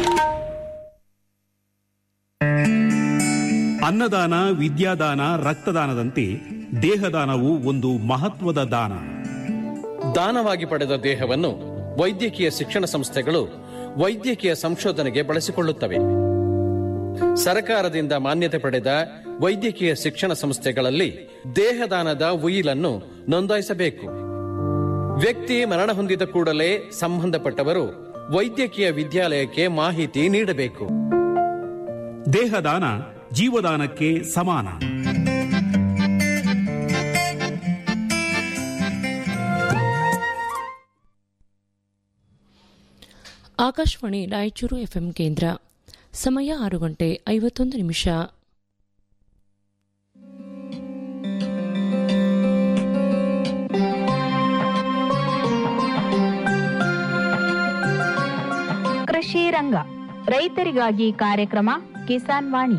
ಅನ್ನದಾನ ವಿದ್ಯಾದಾನ ರಕ್ತದಾನದಂತೆ ದೇಹದಾನವು ಒಂದು ಮಹತ್ವದ ದಾನ ದಾನವಾಗಿ ಪಡೆದ ದೇಹವನ್ನು ವೈದ್ಯಕೀಯ ಶಿಕ್ಷಣ ಸಂಸ್ಥೆಗಳು ವೈದ್ಯಕೀಯ ಸಂಶೋಧನೆಗೆ ಬಳಸಿಕೊಳ್ಳುತ್ತವೆ ಸರಕಾರದಿಂದ ಮಾನ್ಯತೆ ಪಡೆದ ವೈದ್ಯಕೀಯ ಶಿಕ್ಷಣ ಸಂಸ್ಥೆಗಳಲ್ಲಿ ದೇಹದಾನದ ಉಯಿಲನ್ನು ನೋಂದಾಯಿಸಬೇಕು ವ್ಯಕ್ತಿ ಮರಣ ಹೊಂದಿದ ಕೂಡಲೇ ಸಂಬಂಧಪಟ್ಟವರು ವೈದ್ಯಕೀಯ ವಿದ್ಯಾಲಯಕ್ಕೆ ಮಾಹಿತಿ ನೀಡಬೇಕು ದೇಹದಾನ ಜೀವದಾನಕ್ಕೆ ಸಮಾನ ಆಕಾಶವಾಣಿ ರಾಯಚೂರು ಎಫ್ಎಂ ಕೇಂದ್ರ ಸಮಯ ಆರು ಗಂಟೆ ಐವತ್ತೊಂದು ನಿಮಿಷ ಕೃಷಿ ರಂಗ ರೈತರಿಗಾಗಿ ಕಾರ್ಯಕ್ರಮ ಕಿಸಾನ್ ವಾಣಿ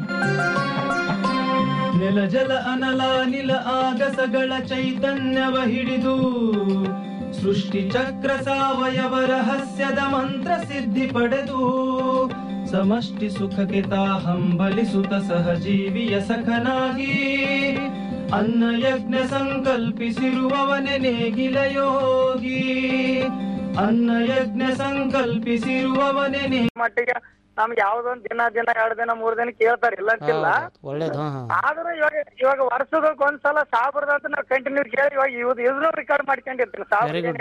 ನೆಲ ಜಲ ಅನಲ ನಿಲ ಆಗಸಗಳ ಚೈತನ್ಯವ ಹಿಡಿದು ಸೃಷ್ಟಿ ಚಕ್ರ ಸಾವಯವ ರಹಸ್ಯದ ಮಂತ್ರ ಸಿದ್ಧಿ ಪಡೆದು ಸಮಷ್ಟಿ ಸುಖಕ್ಕೆ ತಾ ಹಂಬಲಿಸುತ್ತ ಸಹಜೀವಿಯ ಸಖನಾಗಿ ಅನ್ನ ಯಜ್ಞ ಸಂಕಲ್ಪಿಸಿರುವವನೆ ನೇಗಿಲ ಯೋಗಿ ಅನ್ನ ಯಜ್ಞ ಸಂಕಲ್ಪಿಸಿರುವವನೇ ನೇ ಮಟ್ಟಿಗೆ ನಮ್ಗೆ ಯಾವ್ದೊಂದ್ ದಿನ ದಿನ ಎರಡ್ ದಿನ ಮೂರ್ ದಿನ ಕೇಳ್ತಾರೆ ಇಲ್ಲ ಅಂತಿಲ್ಲ ಒಳ್ಳೇದು ಹಾ ಹಾ ಆದ್ರೂ ಇವಾಗ ಇವಾಗ ವರ್ಷದಕ್ ಒಂದ್ಸಲ ಸಾವಿರದ ಅಂತ ನಾವು ಕಂಟಿನ್ಯೂ ಕೇಳಿ ಇವಾಗ ಇವ್ ಇದನ್ನು ರೆಕಾರ್ಡ್ ಮಾಡ್ಕೊಂಡಿರ್ತೀನಿ ವೆರಿ ಗುಡ್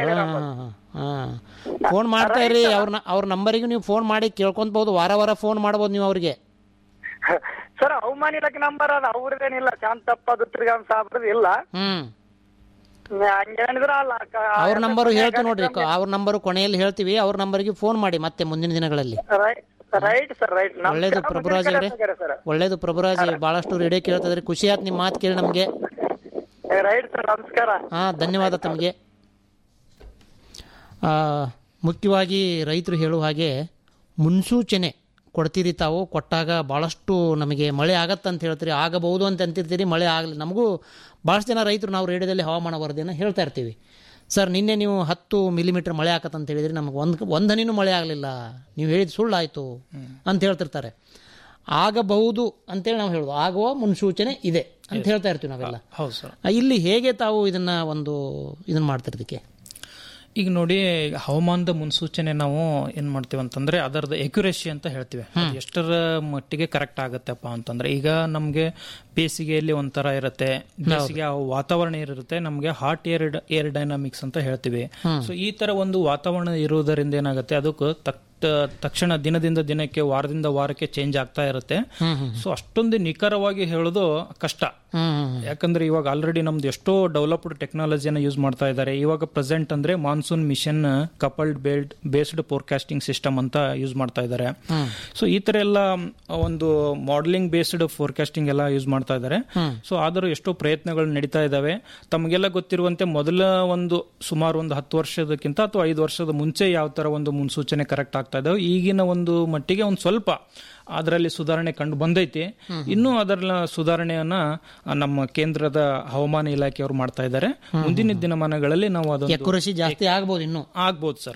ಫೋನ್ ಮಾಡ್ತಾ ಇರಿ ಅವ್ರ ಅವ್ರ ನಂಬರಿಗೆ ನೀವು ಫೋನ್ ಮಾಡಿ ಕೇಳ್ಕೊಂಬೋದು ವಾರ ವಾರ ಫೋನ್ ಮಾಡ್ಬೋದು ನೀವು ಅವ್ರಿಗೆ ಸರ್ ಅವಮಾನ ಇಲಾಖೆ ನಂಬರ್ ಅದ ಅವ್ರದೇನಿಲ್ಲ ಶಾಂತಪ್ಪ ದುತ್ರಿಗಾಮ್ ಸಾಬ್ರದ್ ಇಲ್ಲ ಹ್ಮ್ ಹಂಗೇನಿದ್ರ ಅಲ್ಲ ಅವ್ರ ನಂಬರು ಹೇಳ್ತೀವಿ ನೋಡ್ರಿ ಕ- ಅವ್ರ ನಂಬರು ಕೊನೆಯಲ್ಲಿ ಹೇಳ್ತೀವಿ ಅವ್ರ ನಂಬರ್ಗೆ ಫೋನ್ ಮಾಡಿ ಮತ್ತೆ ಮುಂದಿನ ದಿನಗಳಲ್ಲಿ ರೈಟ್ ಸರ್ ರೈಟ್ ಒಳ್ಳೇದು ಪ್ರಭುರಾಜ್ ಅವರೇ ಸರ್ ಒಳ್ಳೇದು ಪ್ರಭುರಾಜ್ ಬಹಳಷ್ಟು ರೇಡಿಯೋ ಕೇಳ್ತಿದ್ರಿ ಖುಷಿ ಆಯ್ತು ನಿಮ್ಮ ಮಾತು ಕೇಳಿ ನಮಗೆ ರೈಟ್ ಸರ್ ನಮಸ್ಕಾರ ಹಾ ಧನ್ಯವಾದ ತಮಗೆ ಆ, ಮುಖ್ಯವಾಗಿ ರೈತರು ಹೇಳುವ ಹಾಗೆ ಮುನ್ಸೂಚನೆ ಕೊಡ್ತೀರಿ ತಾವು ಕೊಟ್ಟಾಗ ಭಾಳಷ್ಟು ನಮಗೆ ಮಳೆ ಆಗತ್ತೆ ಅಂತ ಹೇಳ್ತೀರಿ ಆಗಬಹುದು ಅಂತ ಅಂತಿರ್ತೀರಿ ಮಳೆ ಆಗಲಿ ನಮಗೂ ಭಾಳಷ್ಟು ಜನ ರೈತರು ನಾವು ರೇಡಿಯೋದಲ್ಲಿ ಹವಾಮಾನ ವರದಿಯನ್ನು ಹೇಳ್ತಾ ಇರ್ತೀವಿ ಸರ್ ನಿನ್ನೆ ನೀವು ಹತ್ತು ಮಿಲಿಮೀಟರ್ ಮಳೆ ಆಗತ್ತೆ ಅಂತ ಹೇಳಿದ್ರಿ ನಮಗೆ ಒಂದು ಒಂದು ಹನಿನೂ ಮಳೆ ಆಗಲಿಲ್ಲ ನೀವು ಹೇಳಿದ ಸುಳ್ಳಾಯಿತು ಅಂತ ಹೇಳ್ತಿರ್ತಾರೆ ಆಗಬಹುದು ಅಂತೇಳಿ ನಾವು ಹೇಳೋದು ಆಗುವ ಮುನ್ಸೂಚನೆ ಇದೆ ಅಂತ ಹೇಳ್ತಾ ಇರ್ತೀವಿ ನಾವೆಲ್ಲ ಹೌದು ಸರ್ ಆ, ಇಲ್ಲಿ ಹೇಗೆ ತಾವು ಇದನ್ನ ಒಂದು ಇದನ್ನ ಮಾಡ್ತಿರೋದಕ್ಕೆ ಈಗ ನೋಡಿ ಈಗ ಹವಾಮಾನದ ಮುನ್ಸೂಚನೆ ನಾವು ಏನ್ ಮಾಡ್ತೀವಿ ಅಂತಂದ್ರೆ ಅದರದ ಎಕ್ಯುರೇಸಿ ಅಂತ ಹೇಳ್ತೀವಿ ಅದು ಎಷ್ಟರ ಮಟ್ಟಿಗೆ ಕರೆಕ್ಟ್ ಆಗತ್ತಪ್ಪ ಅಂತಂದ್ರೆ ಈಗ ನಮ್ಗೆ ಬೇಸಿಗೆಯಲ್ಲಿ ಒಂಥರ ಇರುತ್ತೆ ಬೇಸಿಗೆ ಆ ವಾತಾವರಣ ಇರುತ್ತೆ ನಮ್ಗೆ ಹಾಟ್ ಏರ್ ಏರ್ ಡೈನಾಮಿಕ್ಸ್ ಅಂತ ಹೇಳ್ತೀವಿ ಸೊ ಈ ತರ ಒಂದು ವಾತಾವರಣ ಇರುವುದರಿಂದ ಏನಾಗುತ್ತೆ ಅದಕ್ಕೆ ತಕ್ ತಕ್ಷಣ ದಿನದಿಂದ ದಿನಕ್ಕೆ ವಾರದಿಂದ ವಾರಕ್ಕೆ ಚೇಂಜ್ ಆಗ್ತಾ ಇರುತ್ತೆ ಸೊ ಅಷ್ಟೊಂದು ನಿಖರವಾಗಿ ಹೇಳೋದು ಕಷ್ಟ ಯಾಕಂದ್ರೆ ಇವಾಗ ಆಲ್ರೆಡಿ ನಮ್ದು ಎಷ್ಟೋ ಡೆವಲಪ್ಡ್ ಟೆಕ್ನಾಲಜಿಯನ್ನು ಯೂಸ್ ಮಾಡ್ತಾ ಇದ್ದಾರೆ ಇವಾಗ ಪ್ರೆಸೆಂಟ್ ಅಂದ್ರೆ ಮಾನ್ಸೂನ್ ಮಿಷನ್ ಕಪಲ್ಡ್ ಬೇಲ್ಡ್ ಬೇಸ್ಡ್ ಫೋರ್ಕಾಸ್ಟಿಂಗ್ ಸಿಸ್ಟಮ್ ಅಂತ ಯೂಸ್ ಮಾಡ್ತಾ ಇದ್ದಾರೆ ಸೊ ಈ ತರ ಎಲ್ಲ ಒಂದು ಮಾಡೆಲಿಂಗ್ ಬೇಸ್ಡ್ ಫೋರ್ಕಾಸ್ಟಿಂಗ್ ಎಲ್ಲ ಯೂಸ್ ಮಾಡ್ತಾ ಇದ್ದಾರೆ ಸೊ ಆದರೂ ಎಷ್ಟೋ ಪ್ರಯತ್ನಗಳು ನಡೀತಾ ಇದಾವೆ ತಮಗೆಲ್ಲ ಗೊತ್ತಿರುವಂತೆ ಮೊದಲ ಒಂದು ಸುಮಾರು ಒಂದು ಹತ್ತು ವರ್ಷದಕ್ಕಿಂತ ಅಥವಾ ಐದು ವರ್ಷದ ಮುಂಚೆ ಯಾವ ತರ ಒಂದು ಮುನ್ಸೂಚನೆ ಕರೆಕ್ಟ್ ಆಗ್ತಾ ಇದಾವೆ ಈಗಿನ ಒಂದು ಮಟ್ಟಿಗೆ ಒಂದು ಸ್ವಲ್ಪ ಅದರಲ್ಲಿ ಸುಧಾರಣೆ ಕಂಡು ಬಂದೈತಿ ಇನ್ನೂ ಅದರ ಸುಧಾರಣೆಯನ್ನ ಆ, ನಮ್ಮ ಕೇಂದ್ರದ ಹವಾಮಾನ ಇಲಾಖೆಯವರು ಮಾಡ್ತಾ ಇದ್ದಾರೆ ಮುಂದಿನ ದಿನಮಾನಗಳಲ್ಲಿ ನಾವು ಅದೊಂದು ಎಕ್ಯುರಸಿ ಜಾಸ್ತಿ ಆಗ್ಬೋದು ಇನ್ನು ಆಗ್ಬೋದು ಸರ್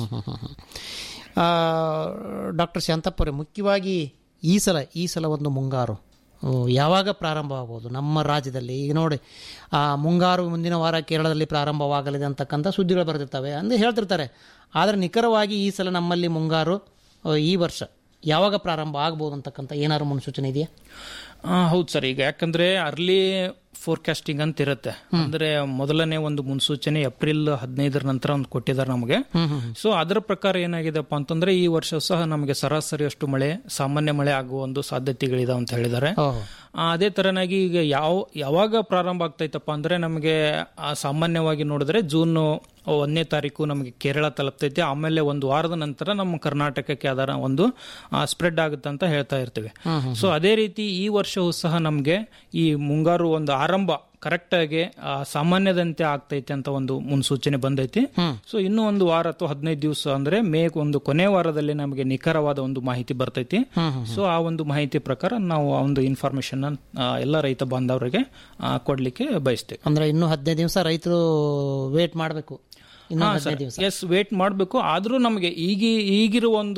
ಡಾಕ್ಟರ್ ಶಾಂತಪ್ಪ ಅವರೇ ಮುಖ್ಯವಾಗಿ ಈ ಸಲ ಈ ಸಲ ಒಂದು ಮುಂಗಾರು ಆ, ಯಾವಾಗ ಪ್ರಾರಂಭವಾಗಬಹುದು ನಮ್ಮ ರಾಜ್ಯದಲ್ಲಿ ಈಗ ನೋಡಿ ಆ ಮುಂಗಾರು ಮುಂದಿನ ವಾರ ಕೇರಳದಲ್ಲಿ ಪ್ರಾರಂಭವಾಗಲಿದೆ ಅಂತಕ್ಕಂಥ ಸುದ್ದಿಗಳು ಬರೆದಿರ್ತವೆ ಅಂದ್ರೆ ಹೇಳ್ತಿರ್ತಾರೆ ಆದರೆ ನಿಖರವಾಗಿ ಈ ಸಲ ನಮ್ಮಲ್ಲಿ ಮುಂಗಾರು ಆ, ಈ ವರ್ಷ ಯಾವಾಗ ಪ್ರಾರಂಭ ಆಗ್ಬೋದು ಅಂತಕ್ಕಂಥ ಏನಾದ್ರು ಮುನ್ಸೂಚನೆ ಇದೆಯಾ ಆ, ಹೌದು ಸರ್ ಈಗ ಯಾಕಂದ್ರೆ ಅರ್ಲಿ ಫೋರ್ಕಾಸ್ಟಿಂಗ್ ಅಂತ ಇರುತ್ತೆ ಅಂದ್ರೆ ಮೊದಲನೇ ಒಂದು ಮುನ್ಸೂಚನೆ ಏಪ್ರಿಲ್ ಹದಿನೈದರ ನಂತರ ಒಂದು ಕೊಟ್ಟಿದ್ದಾರೆ ನಮಗೆ ಸೊ ಅದರ ಪ್ರಕಾರ ಏನಾಗಿದೆಪ್ಪ ಅಂತಂದ್ರೆ ಈ ವರ್ಷ ಸಹ ನಮಗೆ ಸರಾಸರಿಯಷ್ಟು ಮಳೆ ಸಾಮಾನ್ಯ ಮಳೆ ಆಗುವ ಒಂದು ಸಾಧ್ಯತೆಗಳಿದಾವೆ ಅಂತ ಹೇಳಿದ್ದಾರೆ ಆ, ಅದೇ ತರನಾಗಿ ಈಗ ಯಾವ ಯಾವಾಗ ಪ್ರಾರಂಭ ಆಗ್ತೈತಪ್ಪ ಅಂದ್ರೆ ನಮಗೆ ಆ, ಸಾಮಾನ್ಯವಾಗಿ ನೋಡಿದ್ರೆ ಜೂನ್ ಒಂದನೇ ತಾರೀಕು ನಮಗೆ ಕೇರಳ ತಲುಪ್ತೈತಿ ಆಮೇಲೆ ಒಂದು ವಾರದ ನಂತರ ನಮ್ಮ ಕರ್ನಾಟಕಕ್ಕೆ ಅದರ ಒಂದು ಸ್ಪ್ರೆಡ್ ಆಗುತ್ತೆ ಅಂತ ಹೇಳ್ತಾ ಇರ್ತೀವಿ ಸೊ ಅದೇ ರೀತಿ ಈ ವರ್ಷವೂ ಸಹ ನಮಗೆ ಈ ಮುಂಗಾರು ಒಂದು ಆರಂಭ ಕರೆಕ್ಟ್ ಆಗಿ ಆ, ಸಾಮಾನ್ಯದಂತೆ ಆಗ್ತೈತೆ ಅಂತ ಒಂದು ಮುನ್ಸೂಚನೆ ಬಂದೈತಿ ಸೊ ಇನ್ನೂ ಒಂದು ವಾರ ಅಥವಾ ಹದಿನೈದು ದಿವಸ ಅಂದ್ರೆ ಮೇ ಒಂದು ಕೊನೆ ವಾರದಲ್ಲಿ ನಮಗೆ ನಿಖರವಾದ ಒಂದು ಮಾಹಿತಿ ಬರ್ತೈತಿ ಸೊ ಆ ಒಂದು ಮಾಹಿತಿ ಪ್ರಕಾರ ನಾವು ಆ ಒಂದು ಇನ್ಫಾರ್ಮೇಶನ್ ಎಲ್ಲ ರೈತ ಬಾಂಧವರಿಗೆ ಆ, ಕೊಡ್ಲಿಕ್ಕೆ ಬಯಸ್ತೇವೆ ಅಂದ್ರೆ ಇನ್ನೂ ಹದಿನೈದು ದಿವಸ ರೈತರು ವೇಟ್ ಮಾಡಬೇಕು ಇನ್ನೂ ಹದಿನೈದು ದಿವಸ ಎಸ್ ವೇಟ್ ಮಾಡಬೇಕು ಆದ್ರೂ ನಮಗೆ ಈಗ ಈಗಿರುವ ಒಂದು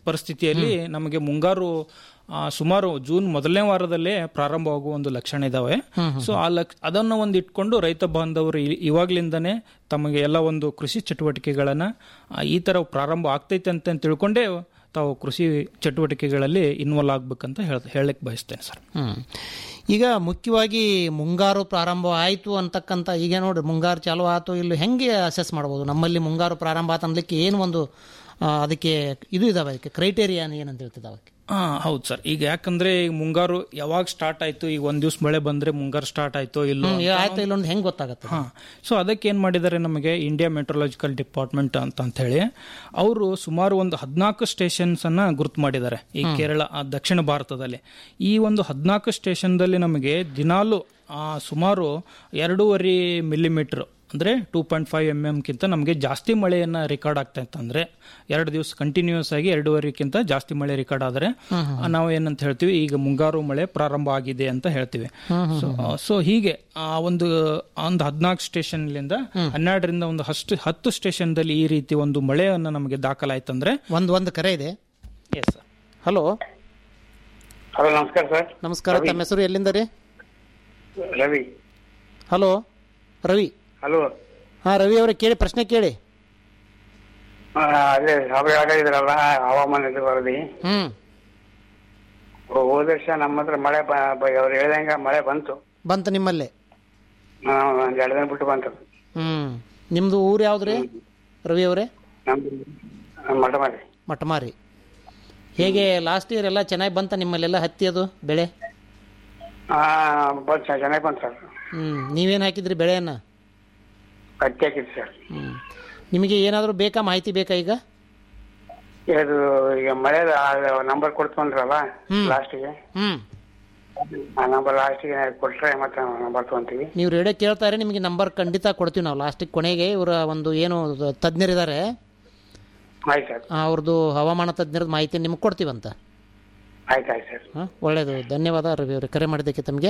ಪರಿಸ್ಥಿತಿಯಲ್ಲಿ ನಮಗೆ ಮುಂಗಾರು ಆ, ಸುಮಾರು ಜೂನ್ ಮೊದಲನೇ ವಾರದಲ್ಲೇ ಪ್ರಾರಂಭವಾಗುವ ಒಂದು ಲಕ್ಷಣ ಇದಾವೆ ಸೊ ಆ ಲಕ್ಷ ಅದನ್ನು ಒಂದು ಇಟ್ಕೊಂಡು ರೈತ ಬಾಂಧವರು ಇ- ಇವಾಗ್ಲಿಂದನೇ ತಮಗೆ ಎಲ್ಲ ಒಂದು ಕೃಷಿ ಚಟುವಟಿಕೆಗಳನ್ನ ಆ, ಈ ತರ ಪ್ರಾರಂಭ ಆಗ್ತೈತೆ ಅಂತ ತಿಳ್ಕೊಂಡೇ ತಾವು ಕೃಷಿ ಚಟುವಟಿಕೆಗಳಲ್ಲಿ ಇನ್ವಾಲ್ವ್ ಆಗ್ಬೇಕಂತ ಹೇಳ್ ಹೇಳಕ್ ಬಯಸ್ತೇನೆ ಸರ್ ಹ್ಮ್. ಈಗ ಮುಖ್ಯವಾಗಿ ಮುಂಗಾರು ಪ್ರಾರಂಭ ಆಯಿತು ಅಂತಕ್ಕಂಥ ಈಗ ನೋಡ್ರಿ ಮುಂಗಾರು ಚಾಲು ಆಯ್ತು ಇಲ್ಲಿ ಹೆಂಗೆ ಅಸೆಸ್ ಮಾಡ್ಬೋದು ನಮ್ಮಲ್ಲಿ ಮುಂಗಾರು ಪ್ರಾರಂಭ ಆತ ಅನ್ಲಿಕ್ಕೆ ಏನು ಒಂದು ಆ, ಅದಕ್ಕೆ ಇದು ಇದಾವೆ ಅದಕ್ಕೆ ಕ್ರೈಟೇರಿಯಾ ಏನಂತ ಹೇಳ್ತಿದ್ದಾವೆ ಅದಕ್ಕೆ ಹಾ ಹೌದು ಸರ್ ಈಗ ಯಾಕಂದ್ರೆ ಈಗ ಮುಂಗಾರು ಯಾವಾಗ ಸ್ಟಾರ್ಟ್ ಆಯ್ತು ಈಗ ಒಂದ್ ದಿವ್ಸ ಮಳೆ ಬಂದ್ರೆ ಮುಂಗಾರು ಸ್ಟಾರ್ಟ್ ಆಯ್ತು ಇಲ್ಲೋ ಹ್ಮ್, ಆಯ್ತು ಇಲ್ಲೊಂದು ಹೆಂಗೆ ಗೊತ್ತಾಗತ್ತೆ ಹಾ ಸೊ ಅದಕ್ಕೆ ಏನ್ ಮಾಡಿದ್ದಾರೆ ನಮಗೆ ಇಂಡಿಯಾ ಮೆಟ್ರೋಲಾಜಿಕಲ್ ಡಿಪಾರ್ಟ್ಮೆಂಟ್ ಅಂತ ಅಂತ ಹೇಳಿ ಅವರು ಸುಮಾರು ಒಂದು ಹದಿನಾಲ್ಕು ಸ್ಟೇಷನ್ಸ್ ಅನ್ನ ಗುರುತು ಮಾಡಿದ್ದಾರೆ ಈ ಕೇರಳ ಆ ದಕ್ಷಿಣ ಭಾರತದಲ್ಲಿ ಈ ಒಂದು ಹದಿನಾಲ್ಕು ಸ್ಟೇಷನ್ದಲ್ಲಿ ನಮಗೆ ದಿನಾಲು ಆ, ಸುಮಾರು ಎರಡೂವರೆ ಮಿಲಿಮೀಟರ್ ಅಂದ್ರೆ ಟೂ ಪಾಯಿಂಟ್ ಫೈವ್ ಎಮ್ ಎಮ್ಗಿಂತ ನಮಗೆ ಜಾಸ್ತಿ ಮಳೆಯನ್ನ ರೆಕಾರ್ಡ್ ಆಗ್ತಾ ಇತ್ತು ಅಂದ್ರೆ ಎರಡು ದಿವಸ ಕಂಟಿನ್ಯೂಸ್ ಆಗಿ ಎರಡೂವರೆಕ್ಕಿಂತ ಜಾಸ್ತಿ ಮಳೆ ರೆಕಾರ್ಡ್ ಆದ್ರೆ ಆ, ನಾವು ಏನಂತ ಹೇಳ್ತೀವಿ ಈಗ ಮುಂಗಾರು ಮಳೆ ಪ್ರಾರಂಭ ಆಗಿದೆ ಅಂತ ಹೇಳ್ತೀವಿ ಸೊ ಸೊ ಹೀಗೆ ಆ ಒಂದು ಒಂದು ಹದಿನಾಲ್ಕು ಸ್ಟೇಷನ್ಲಿಂದ ಹನ್ನೆರಡರಿಂದ ಒಂದು ಹತ್ತು ಹತ್ತು ಸ್ಟೇಷನ್ದಲ್ಲಿ ಈ ರೀತಿ ಒಂದು ಮಳೆಯನ್ನು ನಮಗೆ ದಾಖಲಾಯ್ತಂದ್ರೆ ಒಂದು ಒಂದು ಕರೆ ಇದೆ ಎಸ್ ಸರ್ ಹಲೋ ಹಲೋ ನಮಸ್ಕಾರ ಸರ್ ನಮಸ್ಕಾರ ತಮ್ಮ ಹೆಸರು ಎಲ್ಲಿಂದ ರೀ ರವಿ ಹಲೋ ರವಿ ಹಲೋ ಹಾಂ ರವಿ ಅವರೇ ಕೇಳಿ ಪ್ರಶ್ನೆ ಕೇಳಿ ಆ, ಅದೇ ಸಭೆ ಇದ್ರಲ್ಲ ಹವಾಮಾನದ ವರದಿ ಹ್ಮ್ ಹೋದ ವರ್ಷ ನಮ್ಮ ಹತ್ರ ಮಳೆ ಬ- ಬ- ಅವ್ರು ಹೇಳ್ದಂಗ ಮಳೆ ಬಂತು ಬಂತು ನಿಮ್ಮಲ್ಲೇ ಆ, ಒಂದ್ ಎರಡು ದಿನ ಬಿಟ್ಟು ಬಂತು ಹ್ಮ್ ನಿಮ್ದು ಊರು ಯಾವ್ದು ರವಿ ಅವರೇ ನಮ್ದು ಮಠ ಮಾಡಿ ಮಟಮಾರಿ ಹೇಗೆ ಲಾಸ್ಟ್ ಇಯರ್ ಎಲ್ಲ ಚೆನ್ನಾಗಿ ಬಂತ ನಿಮ್ಮಲ್ಲೆಲ್ಲ ಹತ್ತಿ ಅದು ಬೆಳೆ ಆ ಬಂತು ಸರ್ ಚೆನ್ನಾಗಿ ಬಂತು ಸರ್ ಹ್ಮ್ ನೀವೇನು ಹಾಕಿದ್ರಿ ಬೆಳೆಯನ್ನ ಹತ್ತಿ ಹಾಕಿದ್ದು ಸರ್ ಹ್ಮ್ ನಿಮಗೆ ಏನಾದರೂ ಬೇಕಾ ಮಾಹಿತಿ ಬೇಕಾ ಈಗ ಇದು ಈಗ ಮಳೆ ನಂಬರ್ ಕೊಡ್ತಂದ್ರಲ್ಲ ಹ್ಮ್. ಲಾಸ್ಟಿಗೆ ಹ್ಮ್ ಆ ನಂಬರ್ ಲಾಸ್ಟಿಗೆ ಕೊಟ್ರೆ ಮತ್ತೆ ನಂಬರ್ ತಗೊಂತೀವಿ ನೀವು ರೇಡಿಯೋ ಕೇಳ್ತಾರೆ ನಿಮಗೆ ನಂಬರ್ ಖಂಡಿತ ಕೊಡ್ತೀವಿ ನಾವು ಲಾಸ್ಟಿಗೆ ಕೊನೆಗೆ ಇವರ ಒಂದು ಏನು ತಜ್ಞರಿದ್ದಾರೆ ಆಯ್ತು ಸರ್ ಅವ್ರದ್ದು ಹವಾಮಾನ ತಜ್ಞರದ ಮಾಹಿತಿ ನಿಮ್ಗೆ ಕೊಡ್ತೀವಂತ ಆಯ್ತು ಆಯ್ತು ಸರ್ ಹಾಂ ಒಳ್ಳೆಯದು ಧನ್ಯವಾದ ರವಿ ಅವರೇ ಕರೆ ಮಾಡಿದ್ದಕ್ಕೆ ತಮಗೆ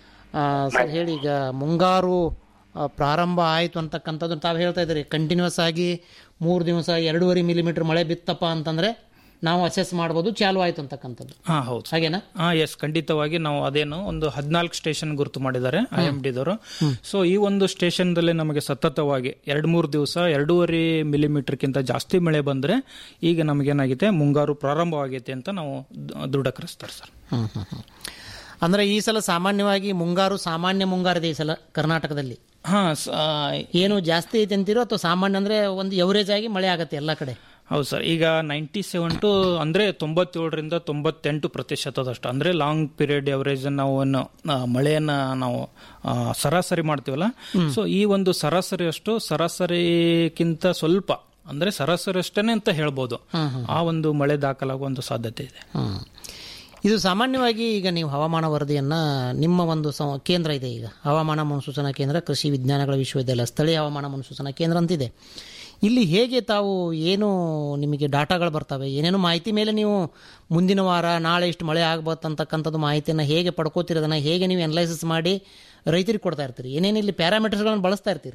ಸರ್ ಹೇಳಿ ಈಗ ಮುಂಗಾರು ಆ, ಪ್ರಾರಂಭ ಆಯಿತು ಅಂತಕ್ಕಂಥದ್ದು ತಾವು ಹೇಳ್ತಾ ಇದ್ದೀರಿ ಕಂಟಿನ್ಯೂಸ್ ಆಗಿ ಮೂರು ದಿವಸ ಎರಡೂವರೆ ಮಿಲಿಮೀಟರ್ ಮಳೆ ಬಿತ್ತಪ್ಪ ಅಂತಂದರೆ ನಾವು ಅಸೆಸ್ ಮಾಡ್ಬೋದು ಚಾಲು ಆಯಿತು ಅಂತಕ್ಕಂಥದ್ದು ಹಾ ಹೌದು ಹಾಗೇನಾ ಹಾ ಎಸ್ ಖಂಡಿತವಾಗಿ ನಾವು ಅದೇನು ಒಂದು ಹದಿನಾಲ್ಕು ಸ್ಟೇಷನ್ ಗುರುತು ಮಾಡಿದ್ದಾರೆ ಐ ಎಂ ಡಿದವರು ಸೊ ಈ ಒಂದು ಸ್ಟೇಷನ್ದಲ್ಲಿ ನಮಗೆ ಸತತವಾಗಿ ಎರಡು ಮೂರು ದಿವಸ ಎರಡೂವರೆ ಮಿಲಿಮೀಟರ್ಗಿಂತ ಜಾಸ್ತಿ ಮಳೆ ಬಂದ್ರೆ ಈಗ ನಮಗೇನಾಗಿದೆ ಮುಂಗಾರು ಪ್ರಾರಂಭವಾಗೈತೆ ಅಂತ ನಾವು ದ- ದೃಢಕರಿಸ್ತಾರೆ ಸರ್ ಹ್ಮ್ ಹ್ಮ್ ಹ್ಮ್. ಅಂದ್ರೆ ಈ ಸಲ ಸಾಮಾನ್ಯವಾಗಿ ಮುಂಗಾರು ಸಾಮಾನ್ಯ ಮುಂಗಾರಿದೆ ಈ ಸಲ ಕರ್ನಾಟಕದಲ್ಲಿ ಹಾ ಸ- ಆ, ಏನು ಜಾಸ್ತಿ ಐತೆ ಅಂತೀರೋ ಅಥವಾ ಸಾಮಾನ್ಯ ಅಂದ್ರೆ ಒಂದು ಎವರೇಜ್ ಆಗಿ ಮಳೆ ಆಗತ್ತೆ ಎಲ್ಲ ಕಡೆ ಹೌದು ಸರ್ ಈಗ ನೈಂಟಿ ಸೆವೆನ್ ಟು ಅಂದ್ರೆ ತೊಂಬತ್ತೇಳರಿಂದ ತೊಂಬತ್ತೆಂಟು ಪ್ರತಿಶತದಷ್ಟು ಅಂದ್ರೆ ಲಾಂಗ್ ಪೀರಿಯಡ್ ಅವರೇಜ್ ನಾವು ಏನು, ಆ, ಮಳೆಯನ್ನ ನಾವು ಆ, ಸರಾಸರಿ ಮಾಡ್ತೀವಲ್ಲ ಸೊ ಈ ಒಂದು ಸರಾಸರಿಯಷ್ಟು ಸರಾಸರಿಗಿಂತ ಸ್ವಲ್ಪ ಅಂದ್ರೆ ಸರಾಸರಿ ಅಷ್ಟೇನೆ ಅಂತ ಹೇಳ್ಬೋದು ಆ ಒಂದು ಮಳೆ ದಾಖಲಾಗುವ ಒಂದು ಸಾಧ್ಯತೆ ಇದೆ ಹ್ಮ್. ಇದು ಸಾಮಾನ್ಯವಾಗಿ ಈಗ ನೀವು ಹವಾಮಾನ ವರದಿಯನ್ನ ನಿಮ್ಮ ಒಂದು ಸಂ- ಕೇಂದ್ರ ಇದೆ ಈಗ ಹವಾಮಾನ ಮುನ್ಸೂಚನಾ ಕೇಂದ್ರ ಕೃಷಿ ವಿಜ್ಞಾನಗಳ ವಿಶ್ವವಿದ್ಯಾಲಯ ಸ್ಥಳೀಯ ಹವಾಮಾನ ಮುನ್ಸೂಚನಾ ಕೇಂದ್ರ ಅಂತಿದೆ ಇಲ್ಲಿ ಹೇಗೆ ತಾವು ಏನು ನಿಮಗೆ ಡಾಟಾಗಳು ಬರ್ತವೆ ಏನೇನು ಮಾಹಿತಿ ಮೇಲೆ ನೀವು ಮುಂದಿನ ವಾರ ನಾಳೆ ಇಷ್ಟು ಮಳೆ ಆಗ್ಬೋದಂತಕ್ಕಂಥದ್ದು ಮಾಹಿತಿಯನ್ನು ಹೇಗೆ ಪಡ್ಕೋತೀರಿ ಹೇಗೆ ನೀವು ಅನಲೈಸಿಸ್ ಮಾಡಿ ರೈತರಿಗೆ ಕೊಡ್ತಾ ಇರ್ತೀರಿ ಏನೇನು ಇಲ್ಲಿ ಪ್ಯಾರಾಮೀಟರ್ಸ್ಗಳನ್ನು ಬಳಸ್ತಾ ಇರ್ತೀರಿ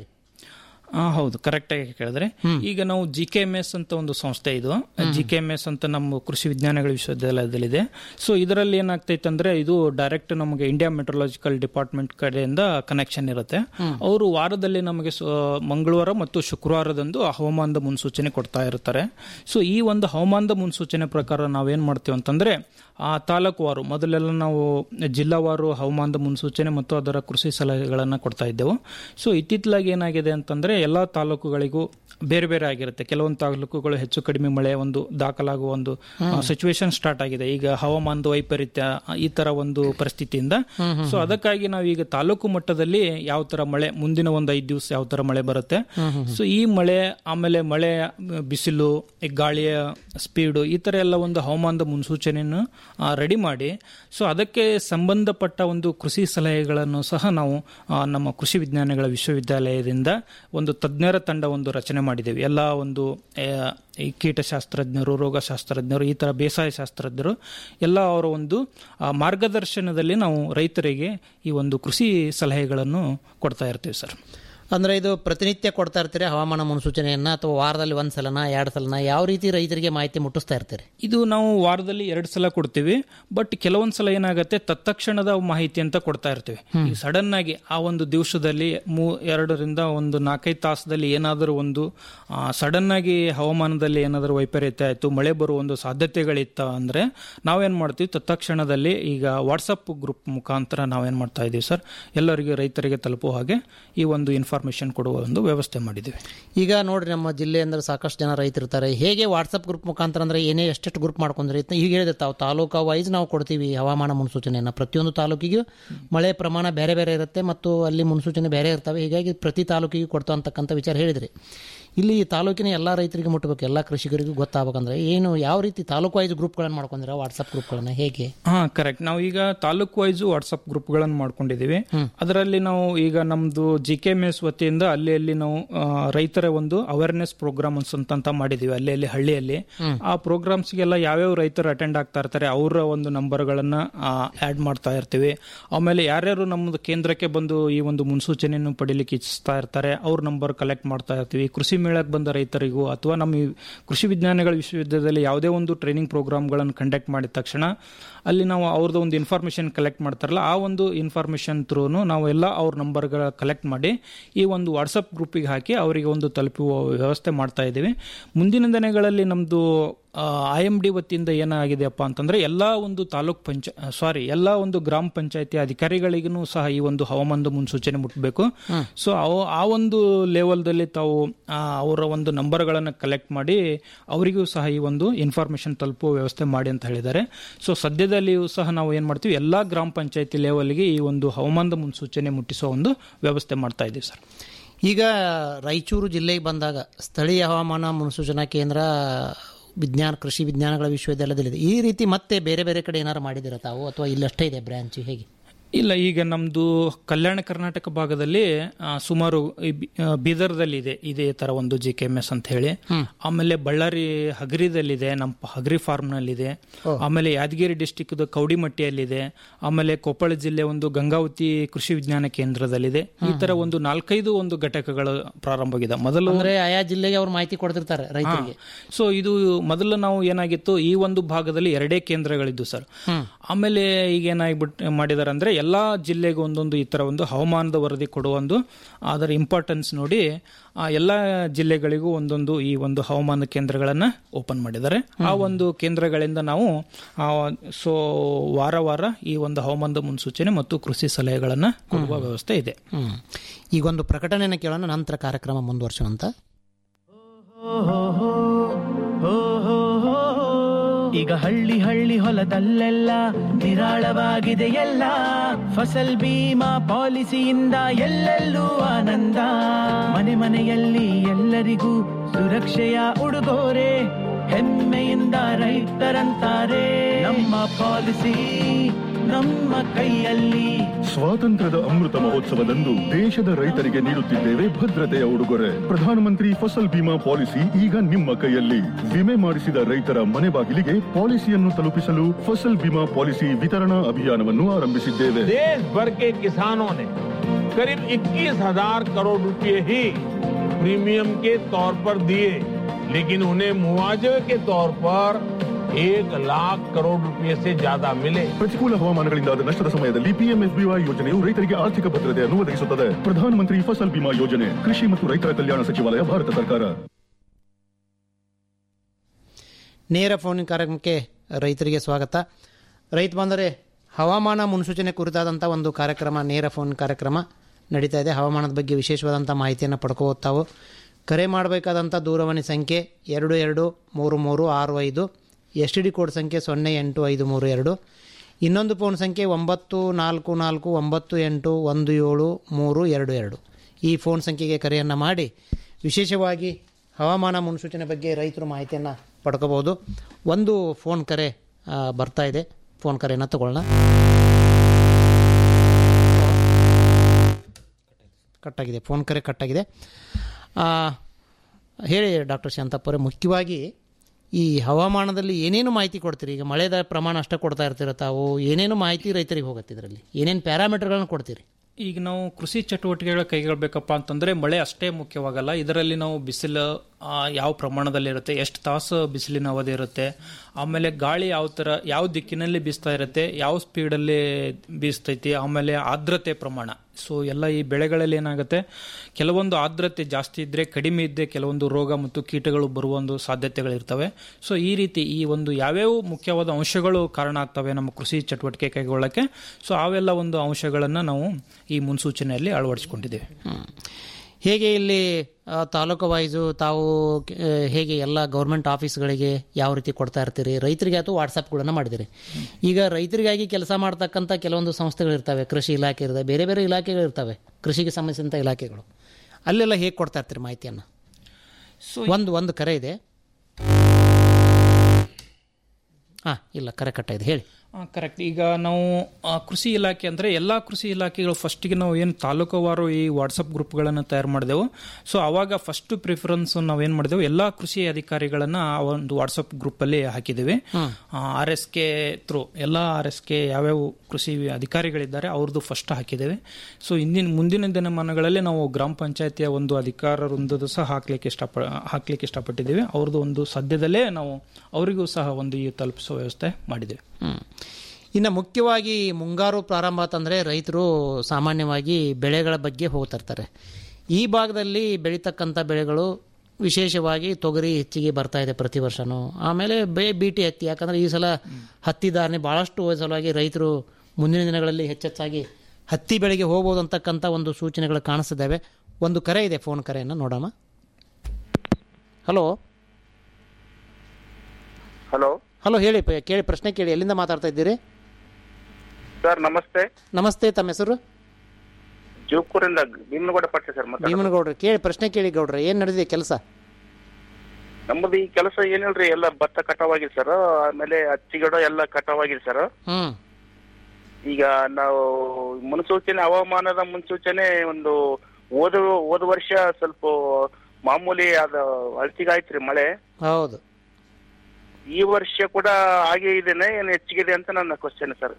ಆ, ಹೌದು ಕರೆಕ್ಟ್ ಆಗಿ ಕೇಳಿದ್ರೆ ಈಗ ನಾವು ಜಿ ಕೆ ಎಂ ಎಸ್ ಅಂತ ಒಂದು ಸಂಸ್ಥೆ ಇದು ಜಿ ಕೆ ಎಂ ಎಸ್ ಅಂತ ನಮ್ಮ ಕೃಷಿ ವಿಜ್ಞಾನಗಳ ವಿಶ್ವವಿದ್ಯಾಲಯದಲ್ಲಿದೆ ಸೊ ಇದರಲ್ಲಿ ಏನಾಗ್ತೈತೆ ಅಂದ್ರೆ ಇದು ಡೈರೆಕ್ಟ್ ನಮಗೆ ಇಂಡಿಯಾ ಮೆಟ್ರೋಲಾಜಿಕಲ್ ಡಿಪಾರ್ಟ್ಮೆಂಟ್ ಕಡೆಯಿಂದ ಕನೆಕ್ಷನ್ ಇರುತ್ತೆ ಅವರು ವಾರದಲ್ಲಿ ನಮಗೆ ಸ- ಮಂಗಳವಾರ ಮತ್ತು ಶುಕ್ರವಾರದಂದು ಹವಾಮಾನದ ಮುನ್ಸೂಚನೆ ಕೊಡ್ತಾ ಇರ್ತಾರೆ ಸೊ ಈ ಒಂದು ಹವಾಮಾನದ ಮುನ್ಸೂಚನೆ ಪ್ರಕಾರ ನಾವೇನ್ ಮಾಡ್ತೀವಿ ಅಂತಂದ್ರೆ ಆ ತಾಲೂಕುವಾರು ಮೊದಲೆಲ್ಲ ನಾವು ಜಿಲ್ಲಾವಾರು ಹವಾಮಾನದ ಮುನ್ಸೂಚನೆ ಮತ್ತು ಅದರ ಕೃಷಿ ಸಲಹೆಗಳನ್ನು ಕೊಡ್ತಾ ಇದ್ದೆವು ಸೊ ಇತ್ತಿತ್ತಲಾಗಿ ಏನಾಗಿದೆ ಅಂತಂದ್ರೆ ಎಲ್ಲ ತಾಲೂಕುಗಳಿಗೂ ಬೇರೆ ಬೇರೆ ಆಗಿರುತ್ತೆ ಕೆಲವೊಂದು ತಾಲೂಕುಗಳು ಹೆಚ್ಚು ಕಡಿಮೆ ಮಳೆ ಒಂದು ದಾಖಲಾಗುವ ಒಂದು ಸಿಚುವೇಶನ್ ಸ್ಟಾರ್ಟ್ ಆಗಿದೆ ಈಗ ಹವಾಮಾನದ ವೈಪರೀತ್ಯ ಈ ತರ ಒಂದು ಪರಿಸ್ಥಿತಿಯಿಂದ ಸೊ ಅದಕ್ಕಾಗಿ ನಾವು ಈಗ ತಾಲೂಕು ಮಟ್ಟದಲ್ಲಿ ಯಾವ ತರ ಮಳೆ ಮುಂದಿನ ಒಂದು ಐದು ದಿವಸ ಯಾವ ತರ ಮಳೆ ಬರುತ್ತೆ ಸೊ ಈ ಮಳೆ ಆಮೇಲೆ ಮಳೆ ಬಿಸಿಲು ಈ ಗಾಳಿಯ ಸ್ಪೀಡು ಈ ತರ ಎಲ್ಲ ಒಂದು ಹವಾಮಾನದ ಮುನ್ಸೂಚನೆಯನ್ನು ರೆಡಿ ಮಾಡಿ ಸೊ ಅದಕ್ಕೆ ಸಂಬಂಧಪಟ್ಟ ಒಂದು ಕೃಷಿ ಸಲಹೆಗಳನ್ನು ಸಹ ನಾವು ಆ, ನಮ್ಮ ಕೃಷಿ ವಿಜ್ಞಾನಗಳ ವಿಶ್ವವಿದ್ಯಾಲಯದಿಂದ ಒಂದು ತಜ್ಞರ ತಂಡ ಒಂದು ರಚನೆ ಮಾಡಿದ್ದೇವೆ ಎಲ್ಲ ಒಂದು ಆ, ಈ ಕೀಟಶಾಸ್ತ್ರಜ್ಞರು ರೋಗಶಾಸ್ತ್ರಜ್ಞರು ಈ ತರ ಬೇಸಾಯ ಶಾಸ್ತ್ರಜ್ಞರು ಎಲ್ಲ ಅವರ ಒಂದು ಆ, ಮಾರ್ಗದರ್ಶನದಲ್ಲಿ ನಾವು ರೈತರಿಗೆ ಈ ಒಂದು ಕೃಷಿ ಸಲಹೆಗಳನ್ನು ಕೊಡ್ತಾ ಇರ್ತೀವಿ ಸರ್ ಅಂದರೆ ಇದು ಪ್ರತಿನಿತ್ಯ ಕೊಡ್ತಾ ಇರ್ತೀರಿ ಹವಾಮಾನ ಮುನ್ಸೂಚನೆಯನ್ನು ಅಥವಾ ವಾರದಲ್ಲಿ ಒಂದು ಸಲನ ಎರಡು ಸಲನ ಯಾವ ರೀತಿ ರೈತರಿಗೆ ಮಾಹಿತಿ ಮುಟ್ಟಿಸ್ತಾ ಇರ್ತೀರಿ ಇದು ನಾವು ವಾರದಲ್ಲಿ ಎರಡು ಸಲ ಕೊಡ್ತೀವಿ ಬಟ್ ಕೆಲವೊಂದ್ ಸಲ ಏನಾಗುತ್ತೆ ತತ್ಕ್ಷಣದ ಮಾಹಿತಿ ಅಂತ ಕೊಡ್ತಾ ಇರ್ತೀವಿ ಈಗ ಸಡನ್ ಆಗಿ ಆ ಒಂದು ದಿವಸದಲ್ಲಿ ಮೂ ಎರಡರಿಂದ ಒಂದು ನಾಲ್ಕೈದು ತಾಸದಲ್ಲಿ ಏನಾದರೂ ಒಂದು ಸಡನ್ ಆಗಿ ಹವಾಮಾನದಲ್ಲಿ ಏನಾದರೂ ವೈಪರೀತ್ಯ ಆಯಿತು ಮಳೆ ಬರುವ ಒಂದು ಸಾಧ್ಯತೆಗಳಿತ್ತ ಅಂದ್ರೆ ನಾವೇನ್ ಮಾಡ್ತೀವಿ ತತ್ಕ್ಷಣದಲ್ಲಿ ಈಗ ವಾಟ್ಸಪ್ ಗ್ರೂಪ್ ಮುಖಾಂತರ ನಾವೇನ್ ಮಾಡ್ತಾ ಇದೀವಿ ಸರ್ ಎಲ್ಲರಿಗೆ ರೈತರಿಗೆ ತಲುಪುವ ಹಾಗೆ ಈ ಒಂದು ಇನ್ಫಾರ್ಮೇಶನ್ ಕೊಡುವ ಒಂದು ವ್ಯವಸ್ಥೆ ಮಾಡಿದ್ದೀವಿ ಈಗ ನೋಡ್ರಿ ನಮ್ಮ ಜಿಲ್ಲೆ ಅಂದ್ರೆ ಸಾಕಷ್ಟು ಜನ ರೈತರಿರ್ತಾರೆ ಹೇಗೆ ವಾಟ್ಸಪ್ ಗ್ರೂಪ್ ಮುಖಾಂತರ ಅಂದ್ರೆ ಏನೇ ಎಷ್ಟೆಷ್ಟು ಗ್ರೂಪ್ ಮಾಡ್ಕೊಂಡ್ರಿ ಅಂತ ಈಗ ಹೇಳಿದ್ರೆ ತಾವು ತಾಲೂಕಾ ವೈಸ್ ನಾವು ಕೊಡ್ತೀವಿ ಹವಾಮಾನ ಮುನ್ಸೂಚನೆಯನ್ನು ಪ್ರತಿಯೊಂದು ತಾಲೂಕಿಗೂ ಮಳೆ ಪ್ರಮಾಣ ಬೇರೆ ಬೇರೆ ಇರುತ್ತೆ ಮತ್ತು ಅಲ್ಲಿ ಮುನ್ಸೂಚನೆ ಬೇರೆ ಇರ್ತವೆ ಹೀಗಾಗಿ ಪ್ರತಿ ತಾಲೂಕಿಗೂ ಕೊಡ್ತಾ ಅಂತಕ್ಕಂಥ ವಿಚಾರ ಹೇಳಿದ್ರಿ ಇಲ್ಲಿ ತಾಲೂಕಿನ ಎಲ್ಲ ರೈತರಿಗೆ ಮುಟ್ಟಬೇಕು ಎಲ್ಲ ಕೃಷಿಕರಿಗೂ ಗೊತ್ತಾಗಬೇಕಂದ್ರೆ ಏನು ಯಾವ ರೀತಿ ತಾಲೂಕು ವೈಸ್ ಗ್ರೂಪ್ಗಳನ್ನು ಮಾಡ್ಕೊಂಡಿರ ವಾಟ್ಸಪ್ ಗ್ರೂಪ್ಗಳನ್ನು ಹೇಗೆ ಹಾ ಕರೆಕ್ಟ್ ನಾವು ಈಗ ತಾಲೂಕು ವೈಸ್ ವಾಟ್ಸಪ್ ಗ್ರೂಪ್ಗಳನ್ನು ಮಾಡ್ಕೊಂಡಿದ್ದೀವಿ ಅದರಲ್ಲಿ ನಾವು ಈಗ ನಮ್ದು ಜಿ ಕೆ ಎಮ್ ಎಸ್ ವತಿಯಿಂದ ಅಲ್ಲಿ ಅಲ್ಲಿ ನಾವು ಆ, ರೈತರ ಒಂದು ಅವೇರ್ನೆಸ್ ಪ್ರೋಗ್ರಾಮ್ಸ್ ಅಂತ ಮಾಡಿದೀವಿ ಅಲ್ಲಿ ಅಲ್ಲಿ ಹಳ್ಳಿಯಲ್ಲಿ ಆ ಪ್ರೋಗ್ರಾಮ್ಸ್ಗೆಲ್ಲ ಯಾವ್ಯಾವ ರೈತರು ಅಟೆಂಡ್ ಆಗ್ತಾ ಇರ್ತಾರೆ ಅವರ ಒಂದು ನಂಬರ್ಗಳನ್ನ ಆಡ್ ಮಾಡ್ತಾ ಇರ್ತೀವಿ ಆಮೇಲೆ ಯಾರ್ಯಾರು ನಮ್ಮದು ಕೇಂದ್ರಕ್ಕೆ ಬಂದು ಈ ಒಂದು ಮುನ್ಸೂಚನೆಯನ್ನು ಪಡಿಲಿಕ್ಕೆ ಇಚ್ಛಿಸ್ತಾ ಇರ್ತಾರೆ ಅವ್ರ ನಂಬರ್ ಕಲೆಕ್ಟ್ ಮಾಡ್ತಾ ಇರ್ತೀವಿ ಕೃಷಿ ಮೇಳಕ್ಕೆ ಬಂದ ರೈತರಿಗೂ ಅಥವಾ ನಮ್ಮ ಈ ಕೃಷಿ ವಿಜ್ಞಾನಗಳ ವಿಶ್ವವಿದ್ಯಾಲಯದಲ್ಲಿ ಯಾವುದೇ ಒಂದು ಟ್ರೈನಿಂಗ್ ಪ್ರೋಗ್ರಾಮ್ಗಳನ್ನು ಕಂಡಕ್ಟ್ ಮಾಡಿದ ತಕ್ಷಣ ಅಲ್ಲಿ ನಾವು ಅವ್ರದ್ದು ಒಂದು ಇನ್ಫಾರ್ಮೇಷನ್ ಕಲೆಕ್ಟ್ ಮಾಡ್ತಾರಲ್ಲ ಆ ಒಂದು ಇನ್ಫಾರ್ಮೇಷನ್ ಥ್ರೂನು ನಾವು ಎಲ್ಲ ಅವ್ರ ನಂಬರ್ಗಳ ಕಲೆಕ್ಟ್ ಮಾಡಿ ಈ ಒಂದು ವಾಟ್ಸಪ್ ಗ್ರೂಪಿಗೆ ಹಾಕಿ ಅವರಿಗೆ ಒಂದು ತಲುಪುವ ವ್ಯವಸ್ಥೆ ಮಾಡ್ತಾ ಇದ್ದೀವಿ ಮುಂದಿನ ದಿನಗಳಲ್ಲಿ ನಮ್ಮದು ಐ ಎಮ್ ಡಿ ವತಿಯಿಂದ ಏನಾಗಿದೆಯಪ್ಪ ಅಂತಂದ್ರೆ ಎಲ್ಲ ಒಂದು ತಾಲೂಕ್ ಪಂಚ ಸಾರಿ ಎಲ್ಲ ಒಂದು ಗ್ರಾಮ ಪಂಚಾಯತಿ ಅಧಿಕಾರಿಗಳಿಗೂ ಸಹ ಈ ಒಂದು ಹವಾಮಾನದ ಮುನ್ಸೂಚನೆ ಮುಟ್ಟಬೇಕು ಸೊ ಆ ಒಂದು ಲೆವೆಲ್ದಲ್ಲಿ ತಾವು ಆ, ಅವರ ಒಂದು ನಂಬರ್ಗಳನ್ನು ಕಲೆಕ್ಟ್ ಮಾಡಿ ಅವರಿಗೂ ಸಹ ಈ ಒಂದು ಇನ್ಫಾರ್ಮೇಶನ್ ತಲುಪುವ ವ್ಯವಸ್ಥೆ ಮಾಡಿ ಅಂತ ಹೇಳಿದ್ದಾರೆ ಸೊ ಸದ್ಯದಲ್ಲಿಯೂ ಸಹ ನಾವು ಏನು ಮಾಡ್ತೀವಿ ಎಲ್ಲ ಗ್ರಾಮ ಪಂಚಾಯತಿ ಲೆವೆಲ್ಗೆ ಈ ಒಂದು ಹವಾಮಾನದ ಮುನ್ಸೂಚನೆ ಮುಟ್ಟಿಸೋ ಒಂದು ವ್ಯವಸ್ಥೆ ಮಾಡ್ತಾ ಇದ್ದೀವಿ ಸರ್ ಈಗ ರಾಯಚೂರು ಜಿಲ್ಲೆಗೆ ಬಂದಾಗ ಸ್ಥಳೀಯ ಹವಾಮಾನ ಮುನ್ಸೂಚನಾ ಕೇಂದ್ರ ವಿಜ್ಞಾನ ಕೃಷಿ ವಿಜ್ಞಾನಗಳ ವಿಶ್ವವಿದ್ಯಾಲಯದಲ್ಲಿದೆ ಈ ರೀತಿ ಮತ್ತೆ ಬೇರೆ ಬೇರೆ ಕಡೆ ಏನಾರು ಮಾಡಿದಿರ ತಾವು ಅಥವಾ ಇಲ್ಲಷ್ಟೇ ಇದೆ ಬ್ರಾಂಚ್ ಹೇಗೆ ಇಲ್ಲ ಈಗ ನಮ್ದು ಕಲ್ಯಾಣ ಕರ್ನಾಟಕ ಭಾಗದಲ್ಲಿ ಆ, ಸುಮಾರು ಈ ಬಿ- ಆ, ಬೀದರ್ದಲ್ಲಿ ಇದೆ ಇದೇ ತರ ಒಂದು ಜಿ ಕೆ ಎಂ ಎಸ್ ಅಂತ ಹೇಳಿ ಆಮೇಲೆ ಬಳ್ಳಾರಿ ಹಗರಿದಲ್ಲಿದೆ ನಮ್ಮ ಹಗರಿ ಫಾರ್ಮ್ ನಲ್ಲಿದೆ ಆಮೇಲೆ ಯಾದಗಿರಿ ಡಿಸ್ಟಿಕ್ ಕೌಡಿಮಟ್ಟಿಯಲ್ಲಿದೆ ಆಮೇಲೆ ಕೊಪ್ಪಳ ಜಿಲ್ಲೆ ಒಂದು ಗಂಗಾವತಿ ಕೃಷಿ ವಿಜ್ಞಾನ ಕೇಂದ್ರದಲ್ಲಿದೆ ಈ ತರ ಒಂದು ನಾಲ್ಕೈದು ಒಂದು ಘಟಕಗಳು ಪ್ರಾರಂಭವಾಗಿದೆ ಮೊದಲು ಅಂದ್ರೆ ಆಯಾ ಜಿಲ್ಲೆಗೆ ಅವ್ರು ಮಾಹಿತಿ ಕೊಡ್ತಿರ್ತಾರೆ ರೈತರಿಗೆ ಸೊ ಇದು ಮೊದಲು ನಾವು ಏನಾಗಿತ್ತು ಈ ಒಂದು ಭಾಗದಲ್ಲಿ ಎರಡೇ ಕೇಂದ್ರಗಳಿದ್ದು ಸರ್ ಆಮೇಲೆ ಈಗ ಏನಾಗ್ಬಿಟ್ಟು ಮಾಡಿದಾರೆ ಅಂದ್ರೆ ಎಲ್ಲಾ ಜಿಲ್ಲೆಗೆ ಒಂದೊಂದು ಈ ತರ ಒಂದು ಹವಾಮಾನದ ವರದಿ ಕೊಡುವ ಒಂದು ಅದರ ಇಂಪಾರ್ಟೆನ್ಸ್ ನೋಡಿ ಆ ಎಲ್ಲ ಜಿಲ್ಲೆಗಳಿಗೂ ಒಂದೊಂದು ಈ ಒಂದು ಹವಾಮಾನ ಕೇಂದ್ರಗಳನ್ನ ಓಪನ್ ಮಾಡಿದ್ದಾರೆ ಆ ಒಂದು ಕೇಂದ್ರಗಳಿಂದ ನಾವು ಸೊ ವಾರ ವಾರ ಈ ಒಂದು ಹವಾಮಾನದ ಮುನ್ಸೂಚನೆ ಮತ್ತು ಕೃಷಿ ಸಲಹೆಗಳನ್ನ ಕೊಡುವ ವ್ಯವಸ್ಥೆ ಇದೆ ಹ್ಮ್ ಈಗೊಂದು ಪ್ರಕಟಣೆಯನ್ನು ಕೇಳೋಣ ನಂತರ ಕಾರ್ಯಕ್ರಮ ಮುಂದುವರ್ಸೋಣ ಅಂತ ಈಗ ಹಳ್ಳಿ ಹಳ್ಳಿ ಹೊಲದಲ್ಲೆಲ್ಲ ನಿರಾಳವಾಗಿದೆ ಎಲ್ಲ ಫಸಲ್ ಬೀಮಾ ಪಾಲಿಸಿಯಿಂದ ಎಲ್ಲೆಲ್ಲೂ ಆನಂದ ಮನೆ ಮನೆಯಲ್ಲಿ ಎಲ್ಲರಿಗೂ ಸುರಕ್ಷೆಯ ಉಡುಗೊರೆ ಹೆಮ್ಮೆಯಿಂದ ರೈತರಂತಾರೆ ನಮ್ಮ ಪಾಲಿಸಿ ನಮ್ಮ ಕೈಯಲ್ಲಿ ಸ್ವಾತಂತ್ರ್ಯದ ಅಮೃತ ಮಹೋತ್ಸವದಂದು ದೇಶದ ರೈತರಿಗೆ ನೀಡುತ್ತಿದ್ದೇವೆ ಭದ್ರತೆಯ ಉಡುಗೊರೆ ಪ್ರಧಾನಮಂತ್ರಿ ಫಸಲ್ ಬಿಮಾ ಪಾಲಿಸಿ ಈಗ ನಿಮ್ಮ ಕೈಯಲ್ಲಿ ವಿಮೆ ಮಾಡಿಸಿದ ರೈತರ ಮನೆ ಬಾಗಿಲಿಗೆ ಪಾಲಿಸಿಯನ್ನು ತಲುಪಿಸಲು ಫಸಲ್ ಬಿಮಾ ಪಾಲಿಸಿ ವಿತರಣಾ ಅಭಿಯಾನವನ್ನು ಆರಂಭಿಸಿದ್ದೇವೆ देश भर के किसानों ने करीब 21,000 करोड़ रुपए ही प्रीमियम के तौर पर दिए लेकिन उन्हें मुआवजे के तौर पर एक लाख करोड़ रुपए से ज्यादा मिले ಪ್ರತಿಕೂಲ ಹವಾಮಾನಗಳಿಂದಾದ ನಷ್ಟದ ಸಮಯದಲ್ಲಿ ಪಿಎಂಎಫ್ಬಿವೈ ಯೋಜನೆಯು ರೈತರಿಗೆ ಆರ್ಥಿಕ ಭದ್ರತೆಯನ್ನು ಒದಗಿಸುತ್ತದೆ ಪ್ರಧಾನಮಂತ್ರಿ ಫಸಲ್ ಬಿಮಾ ಯೋಜನೆ ಕೃಷಿ ಮತ್ತು ರೈತರ ಕಲ್ಯಾಣ ಸಚಿವಾಲಯ ಭಾರತ ಸರ್ಕಾರ ನೇರ ಫೋನ್ ಕಾರ್ಯಕ್ರಮಕ್ಕೆ ರೈತರಿಗೆ ಸ್ವಾಗತ ರೈತ ಬಂದರೆ ಹವಾಮಾನ ಮುನ್ಸೂಚನೆ ಕುರಿತಾದಂಥ ಒಂದು ಕಾರ್ಯಕ್ರಮ ನೇರ ಫೋನ್ ಕಾರ್ಯಕ್ರಮ ನಡೀತಾ ಇದೆ ಹವಾಮಾನದ ಬಗ್ಗೆ ವಿಶೇಷವಾದಂಥ ಮಾಹಿತಿಯನ್ನು ಪಡ್ಕೋಬೋದು ತಾವು ಕರೆ ಮಾಡಬೇಕಾದಂಥ ದೂರವಾಣಿ ಸಂಖ್ಯೆ ಎರಡು ಎರಡು ಮೂರು ಮೂರು ಆರು ಐದು ಎಸ್ ಟಿ ಡಿ ಕೋಡ್ ಸಂಖ್ಯೆ ಸೊನ್ನೆ ಎಂಟು ಐದು ಮೂರು ಎರಡು ಇನ್ನೊಂದು ಫೋನ್ ಸಂಖ್ಯೆ ಒಂಬತ್ತು ನಾಲ್ಕು ನಾಲ್ಕು ಒಂಬತ್ತು ಎಂಟು ಒಂದು ಏಳು ಮೂರು ಎರಡು ಎರಡು ಈ ಫೋನ್ ಸಂಖ್ಯೆಗೆ ಕರೆಯನ್ನು ಮಾಡಿ ವಿಶೇಷವಾಗಿ ಹವಾಮಾನ ಮುನ್ಸೂಚನೆ ಬಗ್ಗೆ ರೈತರು ಮಾಹಿತಿಯನ್ನು ಪಡ್ಕೋಬೋದು ಒಂದು ಫೋನ್ ಕರೆ ಆ, ಬರ್ತಾ ಇದೆ ಫೋನ್ ಕರೆಯನ್ನು ತಗೊಳ್ಳೋಣ ಕಟ್ಟಾಗಿದೆ ಫೋನ್ ಕರೆ ಕಟ್ಟಾಗಿದೆ ಆ, ಹೇಳಿ ಡಾಕ್ಟರ್ ಶಾಂತಪ್ಪ ಅವರೇ ಮುಖ್ಯವಾಗಿ ಈ ಹವಾಮಾನದಲ್ಲಿ ಏನೇನು ಮಾಹಿತಿ ಕೊಡ್ತೀರಿ ಈಗ ಮಳೆದ ಪ್ರಮಾಣ ಅಷ್ಟೇ ಕೊಡ್ತಾ ಇರ್ತೀರ ತಾವು ಏನೇನು ಮಾಹಿತಿ ರೈತರಿಗೆ ಹೋಗುತ್ತೆ ಇದರಲ್ಲಿ ಏನೇನು ಪ್ಯಾರಾಮೀಟರ್ಗಳನ್ನು ಕೊಡ್ತೀರಿ ಈಗ ನಾವು ಕೃಷಿ ಚಟುವಟಿಕೆಗಳ ಕೈಗೊಳ್ಬೇಕಪ್ಪ ಅಂತಂದ್ರೆ ಮಳೆ ಅಷ್ಟೇ ಮುಖ್ಯವಾಗಲ್ಲ ಇದರಲ್ಲಿ ನಾವು ಬಿಸಿಲು ಆ, ಯಾವ ಪ್ರಮಾಣದಲ್ಲಿ ಇರುತ್ತೆ ಎಷ್ಟು ತಾಸು ಬಿಸಿಲಿನ ಅವಧಿ ಇರುತ್ತೆ ಆಮೇಲೆ ಗಾಳಿ ಯಾವ ತರ ಯಾವ ದಿಕ್ಕಿನಲ್ಲಿ ಬೀಸ್ತಾ ಇರುತ್ತೆ ಯಾವ ಸ್ಪೀಡಲ್ಲಿ ಬೀಸ್ತೈತಿ ಆಮೇಲೆ ಆರ್ದ್ರತೆ ಪ್ರಮಾಣ ಸೊ ಎಲ್ಲ ಈ ಬೆಳೆಗಳಲ್ಲಿ ಏನಾಗುತ್ತೆ ಕೆಲವೊಂದು ಆರ್ದ್ರತೆ ಜಾಸ್ತಿ ಇದ್ರೆ ಕಡಿಮೆ ಇದ್ದರೆ ಕೆಲವೊಂದು ರೋಗ ಮತ್ತು ಕೀಟಗಳು ಬರುವ ಒಂದು ಸಾಧ್ಯತೆಗಳಿರ್ತವೆ ಸೊ ಈ ರೀತಿ ಈ ಒಂದು ಯಾವ್ಯಾವ ಮುಖ್ಯವಾದ ಅಂಶಗಳು ಕಾರಣ ಆಗ್ತವೆ ನಮ್ಮ ಕೃಷಿ ಚಟುವಟಿಕೆ ಕೈಗೊಳ್ಳಕ್ಕೆ ಸೊ ಅವೆಲ್ಲ ಒಂದು ಅಂಶಗಳನ್ನು ನಾವು ಈ ಮುನ್ಸೂಚನೆಯಲ್ಲಿ ಅಳವಡಿಸಿಕೊಂಡಿದ್ದೇವೆ ಹೇಗೆ ಇಲ್ಲಿ ಆ, ತಾಲೂಕು ವೈಸು ತಾವು ಆ, ಹೇಗೆ ಎಲ್ಲ ಗೌರ್ಮೆಂಟ್ ಆಫೀಸ್ಗಳಿಗೆ ಯಾವ ರೀತಿ ಕೊಡ್ತಾ ಇರ್ತೀರಿ ರೈತರಿಗೆ ಅಥವಾ ವಾಟ್ಸಪ್ಗಳನ್ನು ಮಾಡಿದಿರಿ ಈಗ ರೈತರಿಗಾಗಿ ಕೆಲಸ ಮಾಡ್ತಕ್ಕಂಥ ಕೆಲವೊಂದು ಸಂಸ್ಥೆಗಳಿರ್ತವೆ ಕೃಷಿ ಇಲಾಖೆ ಇರ್ತವೆ ಬೇರೆ ಬೇರೆ ಇಲಾಖೆಗಳಿರ್ತವೆ ಕೃಷಿಗೆ ಸಂಬಂಧಿಸಿದಂಥ ಇಲಾಖೆಗಳು ಅಲ್ಲೆಲ್ಲ ಹೇಗೆ ಕೊಡ್ತಾ ಇರ್ತೀರಿ ಮಾಹಿತಿಯನ್ನು ಒಂದು ಒಂದು ಕರೆ ಇದೆ ಹಾಂ ಇಲ್ಲ ಕರೆ ಕಟ್ಟ ಇದೆ ಹೇಳಿ ಕರೆಕ್ಟ್ ಈಗ ನಾವು ಆ, ಕೃಷಿ ಇಲಾಖೆ ಅಂದರೆ ಎಲ್ಲ ಕೃಷಿ ಇಲಾಖೆಗಳು ಫಸ್ಟಿಗೆ ನಾವು ಏನು ತಾಲೂಕುವಾರು ಈ ವಾಟ್ಸಪ್ ಗ್ರೂಪ್ಗಳನ್ನು ತಯಾರು ಮಾಡಿದೆವು ಸೊ ಅವಾಗ ಫಸ್ಟ್ ಪ್ರಿಫರೆನ್ಸ್ ನಾವೇನು ಮಾಡಿದೆವು ಎಲ್ಲ ಕೃಷಿ ಅಧಿಕಾರಿಗಳನ್ನು ಆ ಒಂದು ವಾಟ್ಸಪ್ ಗ್ರೂಪಲ್ಲಿ ಹಾಕಿದ್ದೇವೆ ಆರ್ ಎಸ್ ಕೆ ಥ್ರೂ ಎಲ್ಲ ಆರ್ ಎಸ್ ಕೆ ಯಾವ್ಯಾವ ಕೃಷಿ ಅಧಿಕಾರಿಗಳಿದ್ದಾರೆ ಅವ್ರದ್ದು ಫಸ್ಟ್ ಹಾಕಿದ್ದೇವೆ ಸೊ ಇಂದಿನ ಮುಂದಿನ ದಿನಮಾನಗಳಲ್ಲಿ ನಾವು ಗ್ರಾಮ ಪಂಚಾಯತಿಯ ಒಂದು ಅಧಿಕಾರ ವೃಂದದ ಸಹ ಹಾಕ್ಲಿಕ್ಕೆ ಇಷ್ಟಪ ಹಾಕ್ಲಿಕ್ಕೆ ಇಷ್ಟಪಟ್ಟಿದ್ದೇವೆ ಅವ್ರದ್ದು ಒಂದು ಸದ್ಯದಲ್ಲೇ ನಾವು ಅವರಿಗೂ ಸಹ ಒಂದು ಈ ತಲುಪಿಸುವ ವ್ಯವಸ್ಥೆ ಮಾಡಿದ್ದೇವೆ ಹ್ಮ್. ಇನ್ನು ಮುಖ್ಯವಾಗಿ ಮುಂಗಾರು ಪ್ರಾರಂಭ ಆತಂದರೆ ರೈತರು ಸಾಮಾನ್ಯವಾಗಿ ಬೆಳೆಗಳ ಬಗ್ಗೆ ಹೋಗ್ತಿರ್ತಾರೆ ಈ ಭಾಗದಲ್ಲಿ ಬೆಳೀತಕ್ಕಂಥ ಬೆಳೆಗಳು ವಿಶೇಷವಾಗಿ ತೊಗರಿ ಹೆಚ್ಚಿಗೆ ಬರ್ತಾ ಇದೆ ಪ್ರತಿ ವರ್ಷನೂ ಆಮೇಲೆ ಬೇ ಬೀಟಿ ಹತ್ತಿ ಯಾಕಂದರೆ ಈ ಸಲ ಹತ್ತಿ ಧಾರಣೆ ಭಾಳಷ್ಟು ಸಲುವಾಗಿ ರೈತರು ಮುಂದಿನ ದಿನಗಳಲ್ಲಿ ಹೆಚ್ಚೆಚ್ಚಾಗಿ ಹತ್ತಿ ಬೆಳೆಗೆ ಹೋಗ್ಬೋದು ಅಂತಕ್ಕಂಥ ಒಂದು ಸೂಚನೆಗಳು ಕಾಣಿಸ್ತಿದ್ದಾವೆ ಒಂದು ಕರೆ ಇದೆ ಫೋನ್ ಕರೆಯನ್ನು ನೋಡೋಣ ಹಲೋ ಹಲೋ ಹಲೋ ಹೇಳಿ ಪ- ಕೇಳಿ ಪ್ರಶ್ನೆ ಕೇಳಿ ಎಲ್ಲಿಂದ ಮಾತಾಡ್ತಾ ಇದ್ದೀರಿ ಸರ್ ನಮಸ್ತೆ ನಮಸ್ತೆ ತಮ್ಮ ಹೆಸರು ಜೋಕೂರಿಂದ ಭೀಮನಗೌಡ ಪಟ್ಟೆ ಸರ್ ಮಾತಾಡೋದು. ಭೀಮನಗೌಡ್ರೆ ಕೇಳಿ ಪ್ರಶ್ನೆ ಕೇಳಿ ಗೌಡ್ರೆ ಏನು ನಡೆದಿದೆ ಕೆಲಸ ನಮ್ಮದು ಈ ಕೆಲಸ ಏನಿಲ್ರಿ ಎಲ್ಲ ಭತ್ತ ಕಟಾವಾಗಿದೆ ಸರ್ ಆಮೇಲೆ ಹತ್ತಿ ಗಿಡ ಎಲ್ಲ ಕಟಾವಾಗಿದೆ ಸರ್ ಹ್ಮ್ ಈಗ ನಾವು ಮುನ್ಸೂಚನೆ ಹವಾಮಾನದ ಮುನ್ಸೂಚನೆ ಒಂದು ಹೋದ ಹೋದ ವರ್ಷ ಸ್ವಲ್ಪ ಮಾಮೂಲಿ ಅದ ಅಳ್ತಿಗಾಯ್ತ್ರಿ ಮಳೆ ಹೌದು ಈ ವರ್ಷ ಕೂಡ ಹಾಗೆ ಇದೆನೆ ಏನು ಹೆಚ್ಚಿಗಿದೆ ಅಂತ ನನ್ನ ಕ್ವಶನ್ ಸರ್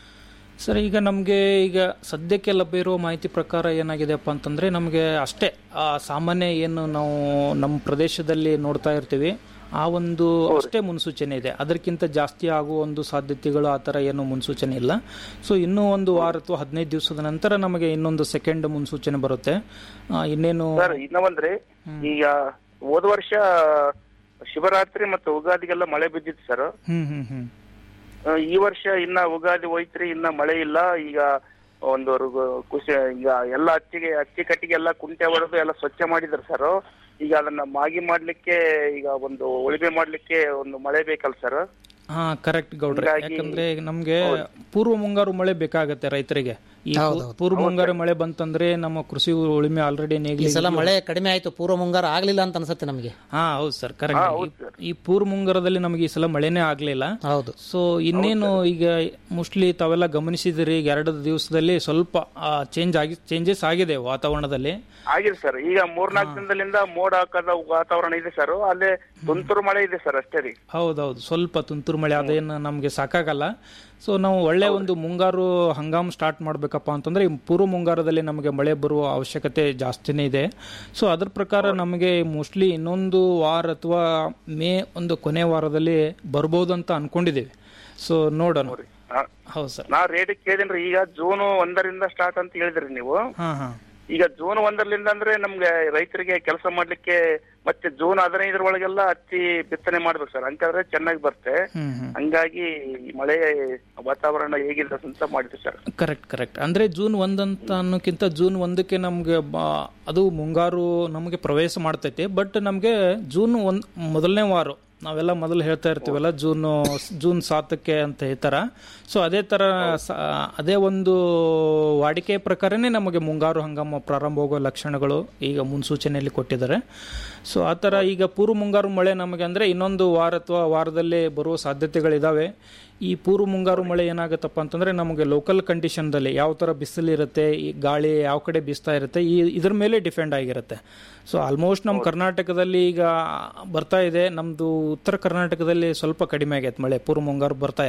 ಸರ್ ಈಗ ನಮಗೆ ಈಗ ಸದ್ಯಕ್ಕೆ ಲಭ್ಯ ಇರುವ ಮಾಹಿತಿ ಪ್ರಕಾರ ಏನಾಗಿದೆಪ್ಪ ಅಂತಂದ್ರೆ ನಮಗೆ ಅಷ್ಟೇ ಆ ಸಾಮಾನ್ಯ ಏನು ನಾವು ನಮ್ಮ ಪ್ರದೇಶದಲ್ಲಿ ನೋಡ್ತಾ ಇರ್ತೀವಿ ಆ ಒಂದು ಅಷ್ಟೇ ಮುನ್ಸೂಚನೆ ಇದೆ ಅದಕ್ಕಿಂತ ಜಾಸ್ತಿ ಆಗುವ ಒಂದು ಸಾಧ್ಯತೆಗಳು ಆ ಥರ ಏನು ಮುನ್ಸೂಚನೆ ಇಲ್ಲ ಸೊ ಇನ್ನೂ ಒಂದು ವಾರ ಅಥವಾ ಹದಿನೈದು ದಿವಸದ ನಂತರ ನಮಗೆ ಇನ್ನೊಂದು ಸೆಕೆಂಡ್ ಮುನ್ಸೂಚನೆ ಬರುತ್ತೆ ಆ, ಇನ್ನೇನು ಸರ್ ಇನ್ನೊಂದ್ರಿ ಈಗ ಹೋದ ವರ್ಷ ಶಿವರಾತ್ರಿ ಮತ್ತು ಉಗಾದಿಗೆಲ್ಲ ಮಳೆ ಬಿದ್ದಿತ್ತು ಸರ್ ಹ್ಮ್ ಹ್ಮ್ ಹ್ಮ್ ಆ, ಈ ವರ್ಷ ಇನ್ನ ಉಗಾದಿ ಹೋಯ್ತ್ರಿ ಇನ್ನ ಮಳೆ ಇಲ್ಲ ಈಗ ಒಂದು ರು- ಖುಷಿ ಈಗ ಎಲ್ಲ ಹಚ್ಚಿಗೆ ಹಚ್ಚಿ ಕಟ್ಟಿಗೆ ಎಲ್ಲ ಕುಂಟೆ ಹೊಡೆದು ಎಲ್ಲ ಸ್ವಚ್ಛ ಮಾಡಿದ್ರು ಸರ್ ಈಗ ಅದನ್ನ ಮಾಗಿ ಮಾಡ್ಲಿಕ್ಕೆ ಈಗ ಒಂದು ಉಳಿಮೆ ಮಾಡ್ಲಿಕ್ಕೆ ಒಂದು ಮಳೆ ಬೇಕಲ್ಲ ಸರ್ ಹಾ ಕರೆಕ್ಟ್ ಗೌಡ್ರೆ ಹೀಗಾಗಿ- ಯಾಕಂದ್ರೆ ನಮ್ಗೆ ಪೂರ್ವ ಮುಂಗಾರು ಮಳೆ ಬೇಕಾಗತ್ತೆ ರೈತರಿಗೆ ಈ ಪೂ- ಪೂರ್ವ ಮುಂಗಾರು ಮಳೆ ಬಂತಂದ್ರೆ ನಮ್ಮ ಕೃಷಿ ಉಳಿಮೆ ಆಲ್ರೆಡಿ ಈ ಸಲ ಮಳೆ ಕಡಿಮೆ ಆಯ್ತು ಪೂರ್ವ ಮುಂಗಾರು ಆಗ್ಲಿಲ್ಲ ಅಂತ ಅನ್ಸುತ್ತೆ ನಮಗೆ ಹಾ ಹೌದು ಸರ್ ಕರೆಕ್ಟ್ ಈ ಪೂರ್ವ ಮುಂಗಾರದಲ್ಲಿ ನಮಗೆ ಈ ಸಲ ಮಳೆನೇ ಆಗ್ಲಿಲ್ಲ ಹೌದು ಸೊ ಇನ್ನೇನು ಈಗ ಮೋಸ್ಟ್ಲಿ ತಾವೆಲ್ಲ ಗಮನಿಸಿದಿರಿ ಈಗ ಎರಡು ದಿವಸದಲ್ಲಿ ಸ್ವಲ್ಪ ಚೇಂಜ್ ಆಗಿ ಚೇಂಜಸ್ ಆಗಿದೆ ವಾತಾವರಣದಲ್ಲಿ ಆಗಿದೆ ಸರ್ ಈಗ ಮೂರ್ನಾಲ್ಕು ದಿನದಲ್ಲಿಂದ ಮೋಡ ಹಾಕದ ವಾತಾವರಣ ಇದೆ ಸರ್ ಅಲ್ಲೇ ತುಂತುರು ಮಳೆ ಇದೆ ಸರ್ ಅಷ್ಟೇ ರೀ ಹೌದೌದು ಸ್ವಲ್ಪ ತುಂತುರು ಮಳೆ ಅದೇನು ನಮಗೆ ಸಾಕಾಗಲ್ಲ ಸೊ ನಾವು ಒಳ್ಳೆ ಒಂದು ಮುಂಗಾರು ಹಂಗಾಮ್ ಸ್ಟಾರ್ಟ್ ಮಾಡಬೇಕಪ್ಪ ಅಂತಂದ್ರೆ ಈ ಪೂರ್ವ ಮುಂಗಾರದಲ್ಲಿ ನಮಗೆ ಮಳೆ ಬರುವ ಅವಶ್ಯಕತೆ ಜಾಸ್ತಿನೇ ಇದೆ ಸೊ ಅದ್ರ ಪ್ರಕಾರ ನಮಗೆ ಮೋಸ್ಟ್ಲಿ ಇನ್ನೊಂದು ವಾರ ಅಥವಾ ಮೇ ಒಂದು ಕೊನೆ ವಾರದಲ್ಲಿ ಬರ್ಬೋದು ಅಂತ ಅನ್ಕೊಂಡಿದ್ದೀವಿ ಸೊ ನೋಡೋಣ ಹೌದು ಸರ್ ನಾ ರೇಟ್ ಕೇಳಿದ್ರಿ ಈಗ ಜೂನ್ ಒಂದರಿಂದ ಸ್ಟಾರ್ಟ್ ಅಂತ ಹೇಳಿದ್ರಿ ನೀವು ಹಾ ಹಾ ಈಗ ಜೂನ್ ಒಂದರಿಂದ ಅಂದ್ರೆ ನಮ್ಗೆ ರೈತರಿಗೆ ಕೆಲಸ ಮಾಡ್ಲಿಕ್ಕೆ ಮತ್ತೆ ಜೂನ್ ಹದಿನೈದರ ಒಳಗೆಲ್ಲ ಹತ್ತಿ ಬಿತ್ತನೆ ಮಾಡ್ಬೇಕು ಸರ್ ಹಂಗಾದ್ರೆ ಚೆನ್ನಾಗಿ ಬರುತ್ತೆ ಹ್ಮ್ ಹ್ಮ್ ಹಂಗಾಗಿ ಈ ಮಳೆ ವಾತಾವರಣ ಹೇಗಿದೆ ಅಂತ ಮಾಡಿದ್ವಿ ಸರ್ ಕರೆಕ್ಟ್ ಕರೆಕ್ಟ್ ಅಂದ್ರೆ ಜೂನ್ ಒಂದಂತ ಅನ್ನೋಕ್ಕಿಂತ ಜೂನ್ ಒಂದಕ್ಕೆ ನಮ್ಗೆ ಬ- ಅದು ಮುಂಗಾರು ನಮಗೆ ಪ್ರವೇಶ ಮಾಡ್ತೈತೆ ಬಟ್ ನಮಗೆ ಜೂನ್ ಒಂದ್ ಮೊದಲನೇ ವಾರ ನಾವೆಲ್ಲ ಮೊದಲು ಹೇಳ್ತಾ ಇರ್ತೀವಲ್ಲ ಜೂನ್ ಜೂನ್ ಸಾತಕ್ಕೆ ಅಂತ ಹೇಳ್ತಾರ ಸೊ ಅದೇ ತರ ಸ- ಅದೇ ಒಂದು ವಾಡಿಕೆ ಪ್ರಕಾರನೇ ನಮಗೆ ಮುಂಗಾರು ಹಂಗಾಮ ಪ್ರಾರಂಭ ಲಕ್ಷಣಗಳು ಈಗ ಮುನ್ಸೂಚನೆಯಲ್ಲಿ ಕೊಟ್ಟಿದ್ದಾರೆ ಸೊ ಆ ಥರ ಈಗ ಪೂರ್ವ ಮುಂಗಾರು ಮಳೆ ನಮಗೆ ಅಂದರೆ ಇನ್ನೊಂದು ವಾರ ಅಥವಾ ವಾರದಲ್ಲಿ ಬರುವ ಸಾಧ್ಯತೆಗಳಿದ್ದಾವೆ ಈ ಪೂರ್ವ ಮುಂಗಾರು ಮಳೆ ಏನಾಗುತ್ತಪ್ಪ ಅಂತಂದರೆ ನಮಗೆ ಲೋಕಲ್ ಕಂಡೀಷನ್ದಲ್ಲಿ ಯಾವ ಥರ ಬಿಸಿಲಿರುತ್ತೆ ಈ ಗಾಳಿ ಯಾವ ಕಡೆ ಬೀಸ್ತಾ ಇರುತ್ತೆ ಈ ಇದ್ರ ಮೇಲೆ ಡಿಪೆಂಡ್ ಆಗಿರುತ್ತೆ ಸೊ ಆಲ್ಮೋಸ್ಟ್ ನಮ್ಮ ಕರ್ನಾಟಕದಲ್ಲಿ ಈಗ ಬರ್ತಾ ಇದೆ ನಮ್ಮದು ಉತ್ತರ ಕರ್ನಾಟಕದಲ್ಲಿ ಸ್ವಲ್ಪ ಕಡಿಮೆ ಆಗೈತೆ ಮಳೆ ಪೂರ್ವ ಮುಂಗಾರು ಬರ್ತಾ ಇಲ್ಲ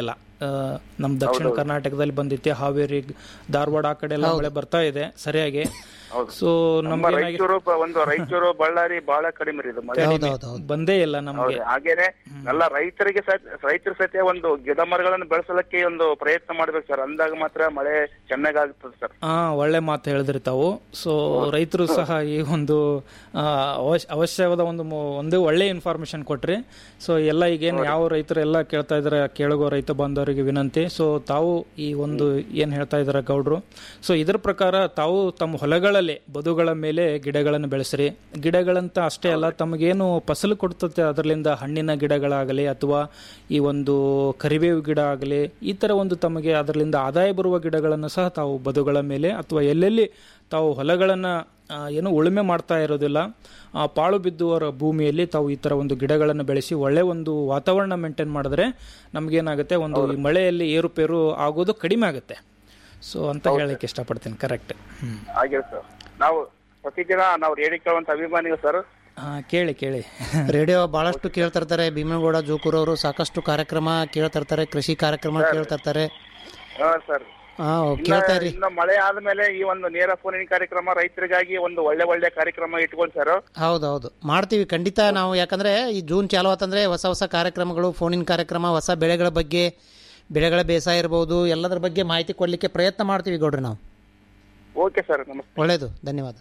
ಆ, ನಮ್ ದಕ್ಷಿಣ ಕರ್ನಾಟಕದಲ್ಲಿ ಬಂದೈತಿ ಹಾವೇರಿ ಧಾರವಾಡ ಆ ಕಡೆ ಎಲ್ಲ ಮಳೆ ಬರ್ತಾ ಇದೆ ಸರಿಯಾಗಿ ಸೊ ನಮ್ಮ ನಮ್ಗೆ ರಾಯಚೂರು ಬ- ಒಂದು ರಾಯಚೂರು ಬಳ್ಳಾರಿ ಬಹಳ ಕಡಿಮೆ ರೀ ಇದು ಮಳೆ ಬಂದೇ ಇಲ್ಲ ನಮ್ಗೆ ಹೌದು ಹಾಗೇನೆ ಎಲ್ಲ ರೈತರಿಗೆ ಸಹ ರೈತರ ಸತ್ಯ ಒಂದು ಗಿಡ ಮರಗಳನ್ನು ಬೆಳೆಸಲಿಕ್ಕೆ ಒಂದು ಪ್ರಯತ್ನ ಮಾಡ್ಬೇಕು ಸರ್ ಅಂದಾಗ ಮಾತ್ರ ಮಳೆ ಚೆನ್ನಾಗ್ ಆಗ್ತದೆ ಸರ್ ಹಾ ಒಳ್ಳೆ ಮಾತು ಹೇಳಿದ್ರಿ ತಾವು ಸೊ ರೈತರು ಸಹ ಈ ಒಂದು ಆ, ಅವಶ್ಯ ಅವಶ್ಯವಾದ ಒಂದು ಮು- ಒಂದು ಒಳ್ಳೆ ಇನ್ಫಾರ್ಮೇಶನ್ ಕೊಟ್ರಿ ಸೊ ಎಲ್ಲ ಈಗೇನು ಯಾವ ರೈತರು ಎಲ್ಲ ಕೇಳ್ತಾ ಇದಾರೆ ಕೇಳುಗೋ ರೈತ ಬಾಂಧವರಿಗೆ ವಿನಂತಿ ಸೊ ತಾವು ಈ ಒಂದು ಏನ್ ಹೇಳ್ತಾ ಇದಾರೆ ಗೌಡ್ರು ಸೊ ಇದ್ರ ಪ್ರಕಾರ ತಾವು ತಮ್ಮ ಹೊಲಗಳಲ್ಲಿ ಬದುಗಳ ಮೇಲೆ ಗಿಡಗಳನ್ನು ಬೆಳೆಸ್ರಿ ಗಿಡಗಳಂತ ಅಷ್ಟೇ ಅಲ್ಲ ತಮಗೇನು ಫಸಲು ಕೊಡ್ತತೆ ಅದರಿಂದ ಹಣ್ಣಿನ ಗಿಡಗಳಾಗಲಿ ಅಥವಾ ಈ ಒಂದು ಕರಿಬೇವು ಗಿಡ ಆಗಲಿ ಈ ತರ ಒಂದು ತಮಗೆ ಅದರಿಂದ ಆದಾಯ ಬರುವ ಗಿಡಗಳನ್ನು ಸಹ ತಾವು ಬದುಗಳ ಮೇಲೆ ಅಥವಾ ಎಲ್ಲೆಲ್ಲಿ ತಾವು ಹೊಲಗಳನ್ನು ಆ, ಏನು ಉಳುಮೆ ಮಾಡ್ತಾ ಇರೋದಿಲ್ಲ ಆ, ಪಾಳು ಬಿದ್ದುವರ ಭೂಮಿಯಲ್ಲಿ ತಾವು ಈ ತರ ಒಂದು ಗಿಡಗಳನ್ನು ಬೆಳೆಸಿ ಒಳ್ಳೆ ಒಂದು ವಾತಾವರಣ ಮೇಂಟೈನ್ ಮಾಡಿದ್ರೆ ನಮ್ಗೇನಾಗುತ್ತೆ ಒಂದು ಈ ಮಳೆಯಲ್ಲಿ ಏರುಪೇರು ಆಗೋದು ಕಡಿಮೆ ಆಗುತ್ತೆ ಸೊ ಅಂತ ಹೇಳಕ್ಕೆ ಇಷ್ಟಪಡ್ತೀನಿ ಕರೆಕ್ಟ್ ಹ್ಮ್ ಹಾಗೆ ಸರ್ ನಾವು ಪ್ರತಿದಿನ ನಾವು ರೇಡಿಯೋ ಕೇಳುವಂತ ಅಭಿಮಾನಿಗಳು ಸರ್ ಹಾ ಕೇಳಿ ಕೇಳಿ ರೇಡಿಯೋ ಬಹಳಷ್ಟು ಕೇಳ್ತಿರ್ತಾರೆ ಭೀಮನಗೌಡ ಜೋಕೂರ್ ಅವರು ಸಾಕಷ್ಟು ಕಾರ್ಯಕ್ರಮ ಕೇಳ್ತಿರ್ತಾರೆ ಕೃಷಿ ಕಾರ್ಯಕ್ರಮ ಕೇಳ್ತಿರ್ತಾರೆ ಹಾ ಸರ್ ಹಾ ಕೇಳ್ತಾ ಇರಿ ಇನ್ನು ಮಳೆ ಆದ್ಮೇಲೆ ಈ ಒಂದು ನೇರ ಫೋನಿನ ಕಾರ್ಯಕ್ರಮ ರೈತರಿಗಾಗಿ ಒಂದು ಒಳ್ಳೆ ಒಳ್ಳೆ ಕಾರ್ಯಕ್ರಮ ಇಟ್ಕೊಂಡು ಸರ್ ಹೌದೌದು ಮಾಡ್ತೀವಿ ಖಂಡಿತ ನಾವು ಯಾಕಂದ್ರೆ ಈ ಜೂನ್ ಚಾಲು ಆತಂದ್ರೆ ಹೊಸ ಹೊಸ ಕಾರ್ಯಕ್ರಮಗಳು ಫೋನಿನ ಕಾರ್ಯಕ್ರಮ ಹೊಸ ಬೆಳೆಗಳ ಬಗ್ಗೆ ಬೆಳೆಗಳ ಬೇಸಾಯ ಇರ್ಬೋದು ಎಲ್ಲದರ ಬಗ್ಗೆ ಮಾಹಿತಿ ಕೊಡಲಿಕ್ಕೆ ಪ್ರಯತ್ನ ಮಾಡ್ತೀವಿ ಗೌಡ್ರಿ ನಾವು ಓಕೆ ಸರ್ ನಮಸ್ತೆ ಒಳ್ಳೆಯದು ಧನ್ಯವಾದ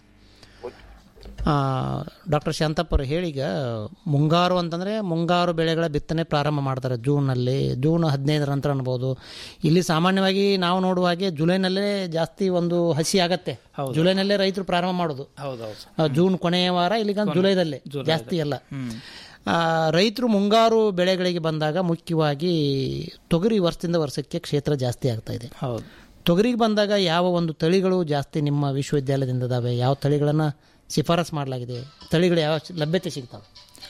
ಡಾಕ್ಟರ್ ಶಾಂತಪ್ಪ ಅವರು ಹೇಳಿ ಈಗ ಮುಂಗಾರು ಅಂತಂದರೆ ಮುಂಗಾರು ಬೆಳೆಗಳ ಬಿತ್ತನೆ ಪ್ರಾರಂಭ ಮಾಡ್ತಾರೆ ಜೂನಲ್ಲಿ ಜೂನ್ ಹದಿನೈದರ ನಂತರ ಅನ್ಬೋದು ಇಲ್ಲಿ ಸಾಮಾನ್ಯವಾಗಿ ನಾವು ನೋಡುವ ಹಾಗೆ ಜುಲೈನಲ್ಲೇ ಜಾಸ್ತಿ ಒಂದು ಹಸಿ ಆಗತ್ತೆ ಜುಲೈನಲ್ಲೇ ರೈತರು ಪ್ರಾರಂಭ ಮಾಡೋದು ಹೌದೌದು ಆ, ಜೂನ್ ಕೊನೆಯ ವಾರ ಇಲ್ಲಿಗ ಜುಲೈದಲ್ಲೇ ಜಾಸ್ತಿ ಅಲ್ಲ ಆ, ರೈತರು ಮುಂಗಾರು ಬೆಳೆಗಳಿಗೆ ಬಂದಾಗ ಮುಖ್ಯವಾಗಿ ತೊಗರಿ ವರ್ಷದಿಂದ ವರ್ಷಕ್ಕೆ ಕ್ಷೇತ್ರ ಜಾಸ್ತಿ ಆಗ್ತಾ ಇದೆ ಹೌದು ತೊಗರಿಗೆ ಬಂದಾಗ ಯಾವ ಒಂದು ತಳಿಗಳು ಜಾಸ್ತಿ ನಿಮ್ಮ ವಿಶ್ವವಿದ್ಯಾಲಯದಿಂದ ಇದಾವೆ ಯಾವ ತಳಿಗಳನ್ನು ಶಿಫಾರಸ್ ಮಾಡಲಾಗಿದೆ ತಳಿಗಳು ಯಾವ ಲಭ್ಯತೆ ಸಿಗ್ತಾವೆ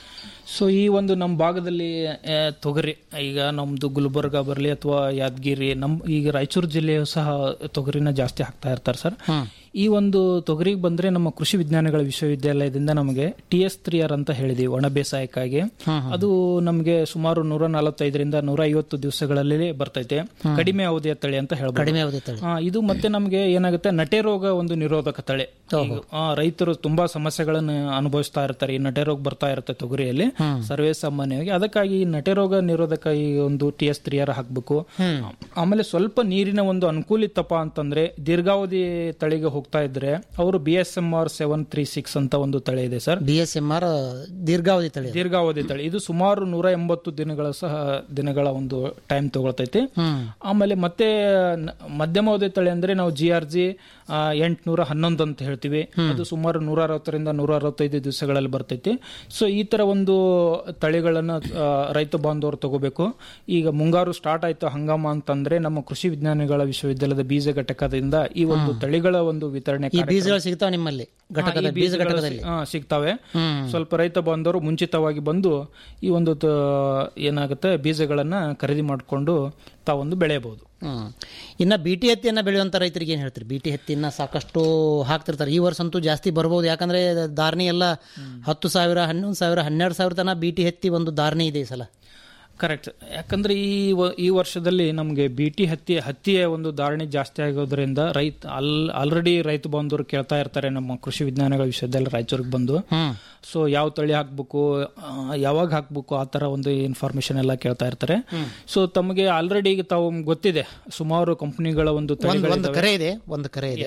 ಸೊ ಈ ಒಂದು ನಮ್ಮ ಭಾಗದಲ್ಲಿ ಆ, ತೊಗರಿ ಈಗ ನಮ್ಮದು ಗುಲ್ಬರ್ಗ ಬರಲಿ ಅಥವಾ ಯಾದಗಿರಿ ನಮ್ಮ ಈಗ ರಾಯಚೂರು ಜಿಲ್ಲೆಯು ಸಹ ತೊಗರಿನ ಜಾಸ್ತಿ ಹಾಕ್ತಾ ಇರ್ತಾರೆ ಸರ್ ಈ ಒಂದು ತೊಗರಿಗೆ ಬಂದ್ರೆ ನಮ್ಮ ಕೃಷಿ ವಿಜ್ಞಾನಗಳ ವಿಶ್ವವಿದ್ಯಾಲಯದಿಂದ ನಮಗೆ ಟಿ ಎಸ್ ತ್ರೀ ಆರ್ ಅಂತ ಹೇಳಿದೀವಿ ಒಣ ಬೇಸಾಯಕ್ಕಾಗಿ ಅದು ನಮಗೆ ಸುಮಾರು ನೂರ ನಲವತ್ತೈದರಿಂದ ನೂರ ಐವತ್ತು ದಿವಸಗಳಲ್ಲಿ ಬರ್ತೈತೆ ಕಡಿಮೆ ಅವಧಿಯ ತಳಿ ಅಂತ ಹೇಳ್ಬೋದು ಕಡಿಮೆ ಅವಧಿ ತಳಿ ಆ, ಇದು ಮತ್ತೆ ನಮಗೆ ಏನಾಗುತ್ತೆ ನಟೆ ರೋಗ ಒಂದು ನಿರೋಧಕ ತಳಿ ಈಗ, ಆ, ರೈತರು ತುಂಬಾ ಸಮಸ್ಯೆಗಳನ್ನು ಅನುಭವಿಸ್ತಾ ಇರ್ತಾರೆ ಈ ನಟೆ ರೋಗ ಬರ್ತಾ ಇರುತ್ತೆ ತೊಗರಿಯಲ್ಲಿ ಸರ್ವೇ ಸಾಮಾನ್ಯವಾಗಿ ಅದಕ್ಕಾಗಿ ಈ ನಟೆ ರೋಗ ನಿರೋಧಕ ಈ ಒಂದು ಟಿ ಎಸ್ ತ್ರೀಯರ್ ಹಾಕ್ಬೇಕು ಆಮೇಲೆ ಸ್ವಲ್ಪ ನೀರಿನ ಒಂದು ಅನುಕೂಲಿತಪ್ಪ ಅಂತಂದ್ರೆ ದೀರ್ಘಾವಧಿ ತಳಿಗೆ ಹೋಗ್ತಾ ಇದ್ರೆ ಅವರು B S M R seven three six ಅಂತ ಒಂದು ತಳಿ ಇದೆ sir B S M R ದೀರ್ಘಾವಧಿ ತಳಿ ದೀರ್ಘಾವಧಿ ತಳಿ ಇದು ಸುಮಾರು ನೂರ ಎಂಬತ್ತು ದಿನಗಳ ಸಹ ದಿನಗಳ ಒಂದು ಟೈಮ್ ತಗೊಳ್ತೈತಿ ಆಮೇಲೆ ಮತ್ತೆ ನ- ಮಧ್ಯಮ ಅವಧಿ ತಳಿ ಅಂದ್ರೆ ನಾವು ಜಿ ಆರ್ ಜಿ ಎಂಟ್ನೂರ ಹನ್ನೊಂದು ಅಂತ ಹೇಳ್ತೀವಿ ಅದು ಸುಮಾರು ನೂರ ಅರವತ್ತರಿಂದ ನೂರ ಅರವತ್ತೈದು ದಿವಸಗಳಲ್ಲಿ ಬರ್ತೈತಿ ಸೊ ಈ ತರ ಒಂದು ತಳಿಗಳನ್ನ ಆ, ರೈತ ಬಾಂಧವರು ತಗೋಬೇಕು ಈಗ ಮುಂಗಾರು ಸ್ಟಾರ್ಟ್ ಆಯ್ತು ಹಂಗಾಮ ಅಂತಂದ್ರೆ ನಮ್ಮ ಕೃಷಿ ವಿಜ್ಞಾನಿಗಳ ವಿಶ್ವವಿದ್ಯಾಲಯದ ಬೀಜ ಘಟಕದಿಂದ ಈ ಒಂದು ತಳಿಗಳ ಒಂದು ವಿತರಣೆ ಈ ಕಾರ್ಯಕ್ರಮ- ಬೀಜಗಳು ಸಿಗ್ತಾವೆ ನಿಮ್ಮಲ್ಲಿ ಘಟಕದ ಹಾ, ಈ ಬೀಜ ಬೀಜಗಳು ಘಟಕದಲ್ಲಿ ಸಿ- ಹಾ, ಸಿಗ್ತಾವೆ ಹ್ಮ್. ಸ್ವಲ್ಪ ರೈತ ಬಾಂಧವರು ಮುಂಚಿತವಾಗಿ ಬಂದು ಈ ಒಂದು ತ- ಏನಾಗುತ್ತೆ ಬೀಜಗಳನ್ನ ಖರೀದಿ ಮಾಡಿಕೊಂಡು ತಾವೊಂದು ಬೆಳೆಯಬಹುದು ಹ್ಮ್. ಇನ್ನ ಬಿ ಟಿ ಹತ್ತಿಯನ್ನ ಬೆಳೆಯುವಂತ ರೈತರಿಗೆ ಏನ್ ಹೇಳ್ತೀರಿ ಬಿ ಟಿ ಹತ್ತಿಯನ್ನ ಸಾಕಷ್ಟು ಹಾಕ್ತಿರ್ತಾರೆ ಈ ವರ್ಷ ಅಂತೂ ಜಾಸ್ತಿ ಬರ್ಬೋದು ಯಾಕಂದ್ರೆ ಧಾರಣೆ ಎಲ್ಲ ಹತ್ತು ಸಾವಿರ ಹನ್ನೊಂದು ಸಾವಿರ ಹನ್ನೆರಡು ಸಾವಿರ ತನಕ ಬಿ ಟಿ ಹತ್ತಿ ಒಂದು ಧಾರಣೆ ಇದೆ ಈ ಸಲ ಕರೆಕ್ಟ್ ಯಾಕಂದ್ರೆ ಈ ವ- ಈ ವರ್ಷದಲ್ಲಿ ನಮಗೆ ಬಿ ಟಿ ಹತ್ತಿ ಹತ್ತಿಯ ಒಂದು ಧಾರಣೆ ಜಾಸ್ತಿ ಆಗೋದ್ರಿಂದ ರೈತ ಅಲ್ ಆಲ್ರೆಡಿ ರೈತ ಬಾಂಧವರು ಕೇಳ್ತಾ ಇರ್ತಾರೆ ನಮ್ಮ ಕೃಷಿ ವಿಜ್ಞಾನಗಳ ವಿಷಯದಲ್ಲಿ ರಾಯಚೂರಿಗೆ ಬಂದು ಸೊ ಯಾವ ತಳಿ ಹಾಕ್ಬೇಕು ಆ, ಯಾವಾಗ ಹಾಕ್ಬೇಕು ಆ ತರ ಒಂದು ಇನ್ಫಾರ್ಮೇಶನ್ ಎಲ್ಲ ಕೇಳ್ತಾ ಇರ್ತಾರೆ ಸೊ ತಮಗೆ ಆಲ್ರೆಡಿ ಈಗ ತಾವು ಗೊತ್ತಿದೆ ಸುಮಾರು ಕಂಪನಿಗಳ ಒಂದು ಒಂದು ಒಂದು ತಳಿಗಳಿದಾವೆ. ಕರೆ ಇದೆ ಒಂದು ಕರೆ ಇದೆ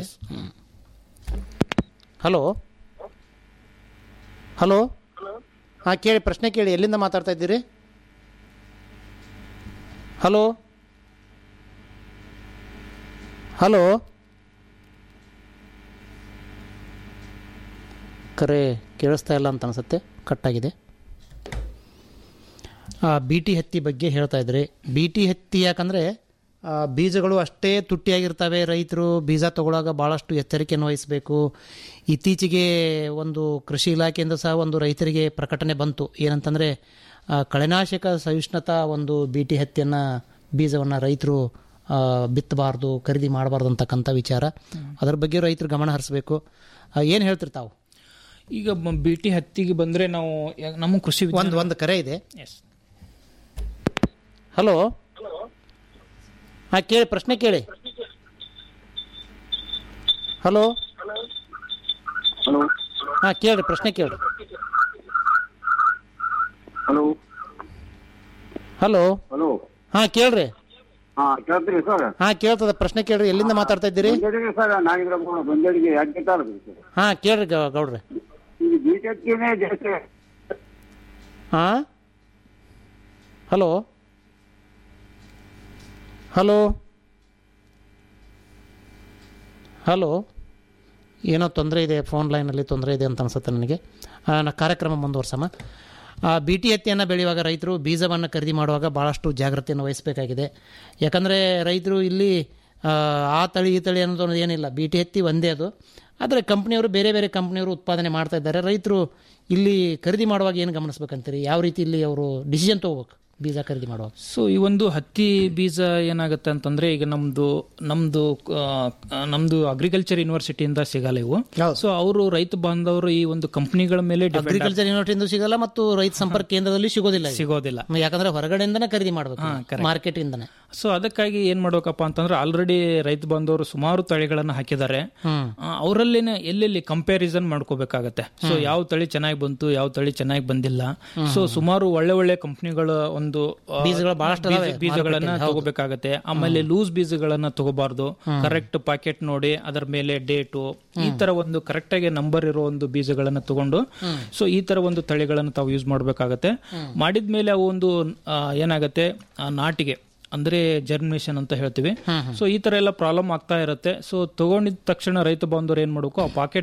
ಹಲೋ ಹಲೋ ಹಾ ಕೇಳಿ ಪ್ರಶ್ನೆ ಕೇಳಿ ಎಲ್ಲಿಂದ ಮಾತಾಡ್ತಾ ಇದ್ದೀರಿ ಹಲೋ ಹಲೋ ಕರೆ ಕೇಳಿಸ್ತಾ ಇಲ್ಲ ಅಂತ ಅನ್ಸುತ್ತೆ ಕಟ್ಟಾಗಿದೆ ಬಿ ಟಿ ಹತ್ತಿ ಬಗ್ಗೆ ಹೇಳ್ತಾ ಇದ್ರಿ ಬಿ ಟಿ ಹತ್ತಿ ಯಾಕಂದರೆ ಬೀಜಗಳು ಅಷ್ಟೇ ತುಟ್ಟಿಯಾಗಿರ್ತವೆ ರೈತರು ಬೀಜ ತಗೊಳ್ಳಾಗ ಭಾಳಷ್ಟು ಎಚ್ಚರಿಕೆಯನ್ನು ವಹಿಸಬೇಕು ಇತ್ತೀಚೆಗೆ ಒಂದು ಕೃಷಿ ಇಲಾಖೆಯಿಂದ ಸಹ ಒಂದು ರೈತರಿಗೆ ಪ್ರಕಟಣೆ ಬಂತು ಏನಂತಂದರೆ ಕಳೆನಾಶಕ ಸಹಿಷ್ಣುತಾ ಒಂದು ಬಿ ಟಿ ಹತ್ತಿಯನ್ನು ಬೀಜವನ್ನು ರೈತರು ಆ, ಬಿತ್ತಬಾರ್ದು ಖರೀದಿ ಮಾಡಬಾರ್ದು ಅಂತಕ್ಕಂಥ ವಿಚಾರ ಅದರ ಬಗ್ಗೆ ರೈತರು ಗಮನ ಹರಿಸಬೇಕು ಏನು ಹೇಳ್ತೀರಿ ತಾವು ಈಗ ಬಿ ಟಿ ಹತ್ತಿಗೆ ಬಂದ್ರೆ ನಾವು ಯಾ- ನಮ್ಮ ಕೃಷಿ ಒಂದು ಒಂದು ಕರೆ ಇದೆ Yes. ಹಲೋ ಹಾ ಕೇಳಿ ಪ್ರಶ್ನೆ ಕೇಳಿ ಹಲೋ ಹಲೋ ಹಾ ಕೇಳ್ರಿ ಪ್ರಶ್ನೆ ಕೇಳ್ರಿ ಹಲೋ ಹಲೋ ಹಲೋ ಹಾ ಕೇಳ್ರಿ ಹಾ ಕೇಳ್ತೀರಿ ಸರ್ ಹಾ ಕೇಳ್ತದ ಪ್ರಶ್ನೆ ಕೇಳ್ರಿ ಎಲ್ಲಿಂದ ಮಾತಾಡ್ತಾ ಇದ್ದೀರಿ ಬಂದೇಡಿಗೆ ಸರ್ ನಾಗೇಂದ್ರ ಬಂದೇಡಿಗೆ ಯಾಕೆ ತಾಲೂಕು ಸರ್ ಹಾ ಕೇಳ್ರಿ ಗೌ- ಗೌಡ್ರೆ ಈಗ ಬಿಟೆಕ್ಕಿನೇ ಜಾಸ್ತಿ ಹಾ ಹಲೋ ಹಲೋ ಹಲೋ ಏನೋ ತೊಂದರೆ ಇದೆ ಫೋನ್ ಲೈನಲ್ಲಿ ತೊಂದರೆ ಇದೆ ಅಂತ ಅನ್ಸುತ್ತೆ ನನಗೆ ಆ, ನಾ ಕಾರ್ಯಕ್ರಮ ಮುಂದುವರ್ಸಮ್ಮ ಬಿ ಟಿ ಹತ್ತಿಯನ್ನು ಬೆಳೆಯುವಾಗ ರೈತರು ಬೀಜವನ್ನು ಖರೀದಿ ಮಾಡುವಾಗ ಭಾಳಷ್ಟು ಜಾಗ್ರತೆಯನ್ನು ವಹಿಸಬೇಕಾಗಿದೆ ಯಾಕಂದರೆ ರೈತರು ಇಲ್ಲಿ ಆ, ಆ ತಳಿ ಈ ತಳಿ ಅನ್ನೋದು ಏನಿಲ್ಲ ಬಿ ಟಿ ಹತ್ತಿ ಒಂದೇ ಅದು ಆದರೆ ಕಂಪ್ನಿಯವರು ಬೇರೆ ಬೇರೆ ಕಂಪ್ನಿಯವರು ಉತ್ಪಾದನೆ ಮಾಡ್ತಾ ಇದ್ದಾರೆ ರೈತರು ಇಲ್ಲಿ ಖರೀದಿ ಮಾಡುವಾಗ ಏನು ಗಮನಿಸ್ಬೇಕಂತೀರಿ ಯಾವ ರೀತಿ ಇಲ್ಲಿ ಅವರು ಡಿಸಿಷನ್ ತೊಗೋಬೇಕು ಬೀಜ ಖರೀದಿ ಮಾಡುವಾಗ ಸೊ ಈ ಒಂದು ಹತ್ತಿ ಬೀಜ ಏನಾಗುತ್ತೆ ಅಂತಂದ್ರೆ ಈಗ ನಮ್ದು ನಮ್ದು ಆ, ನಮ್ದು ಅಗ್ರಿಕಲ್ಚರ್ ಯೂನಿವರ್ಸಿಟಿಯಿಂದ ಸಿಗಲ್ಲ ಇವು ಸೊ ಅವರು ರೈತ ಬಾಂಧವರು ಈ ಒಂದು ಕಂಪನಿಗಳ ಮೇಲೆ depend ಆಗ್- ಅಗ್ರಿಕಲ್ಚರ್ ಯೂನಿವರ್ಸಿಟಿಯಿಂದ ಸಿಗಲ್ಲ ಮತ್ತು ರೈತ ಸಂಪರ್ಕ ಕೇಂದ್ರದಲ್ಲಿ ಸಿಗೋದಿಲ್ಲ ಇದು. ಸಿಗೋದಿಲ್ಲ ಯಾಕಂದ್ರೆ ಹೊರಗಡೆಯಿಂದನೇ ಖರೀದಿ ಮಾಡಬೇಕು correct. ಮಾರ್ಕೆಟ್ ಇಂದನೇ ಸೊ ಅದಕ್ಕಾಗಿ ಏನ್ ಮಾಡ್ಬೇಕಪ್ಪ ಅಂತಂದ್ರೆ ಆಲ್ರೆಡಿ ರೈತ ಬಾಂಧವರು ಸುಮಾರು ತಳಿಗಳನ್ನ ಹಾಕಿದ್ದಾರೆ ಹ್ಮ್. ಆ, ಅವರಲ್ಲೇನೆ ಎಲ್ಲೆಲ್ಲಿ ಕಂಪ್ಯಾರಿಸನ್ ಮಾಡ್ಕೋಬೇಕಾಗತ್ತೆ ಸೊ ಯಾವ ತಳಿ ಚೆನ್ನಾಗಿ ಬಂತು ಯಾವ ತಳಿ ಚೆನ್ನಾಗಿ ಬಂದಿಲ್ಲ ಸೊ ಸುಮಾರು ಒಳ್ಳೆ ಒಳ್ಳೆ ಕಂಪ್ನಿಗಳ ಒಂದು ಆ, ಬೀಜಗಳು ಬಹಳಷ್ಟು ಬೀಜ- ಅದಾವೆ ಬೀಜಗಳನ್ನ ಮಾರುಕಟ್ಟೆಯಲ್ಲಿ, ಹೌದು. ತಗೋಬೇಕಾಗತ್ತೆ ಆಮೇಲೆ ಲೂಸ್ ಬೀಜಗಳನ್ನ ತಗೋಬಾರ್ದು ಕರೆಕ್ಟ್ ಪಾಕೆಟ್ ನೋಡಿ ಅದರ ಮೇಲೆ ಡೇಟು ಈ ತರ ಒಂದು ಕರೆಕ್ಟ್ ಆಗಿ ನಂಬರ್ ಇರೋ ಒಂದು ಬೀಜಗಳನ್ನ ತಗೊಂಡು ಸೊ ಈ ತರ ಒಂದು ತಳಿಗಳನ್ನ ತಾವು ಯೂಸ್ ಮಾಡ್ಬೇಕಾಗತ್ತೆ ಮಾಡಿದ್ಮೇಲೆ ಅವು ಒಂದು ಆ, ಏನಾಗತ್ತೆ ಆ ನಾಟಿಗೆ ಅಂದ್ರೆ ಜರ್ಮಿನೇಷನ್ ಅಂತ ಹೇಳ್ತೀವಿ ಸೊ ಈ ತರ ಎಲ್ಲ ಪ್ರಾಬ್ಲಮ್ ಆಗ್ತಾ ಇರುತ್ತೆ ಸೊ ತಗೊಂಡಿದ ತಕ್ಷಣ ರೈತ ಬಾಂಧವರು ಏನ್ ಮಾಡ್ಬೇಕು ಆ ಪಾಕೆಟ್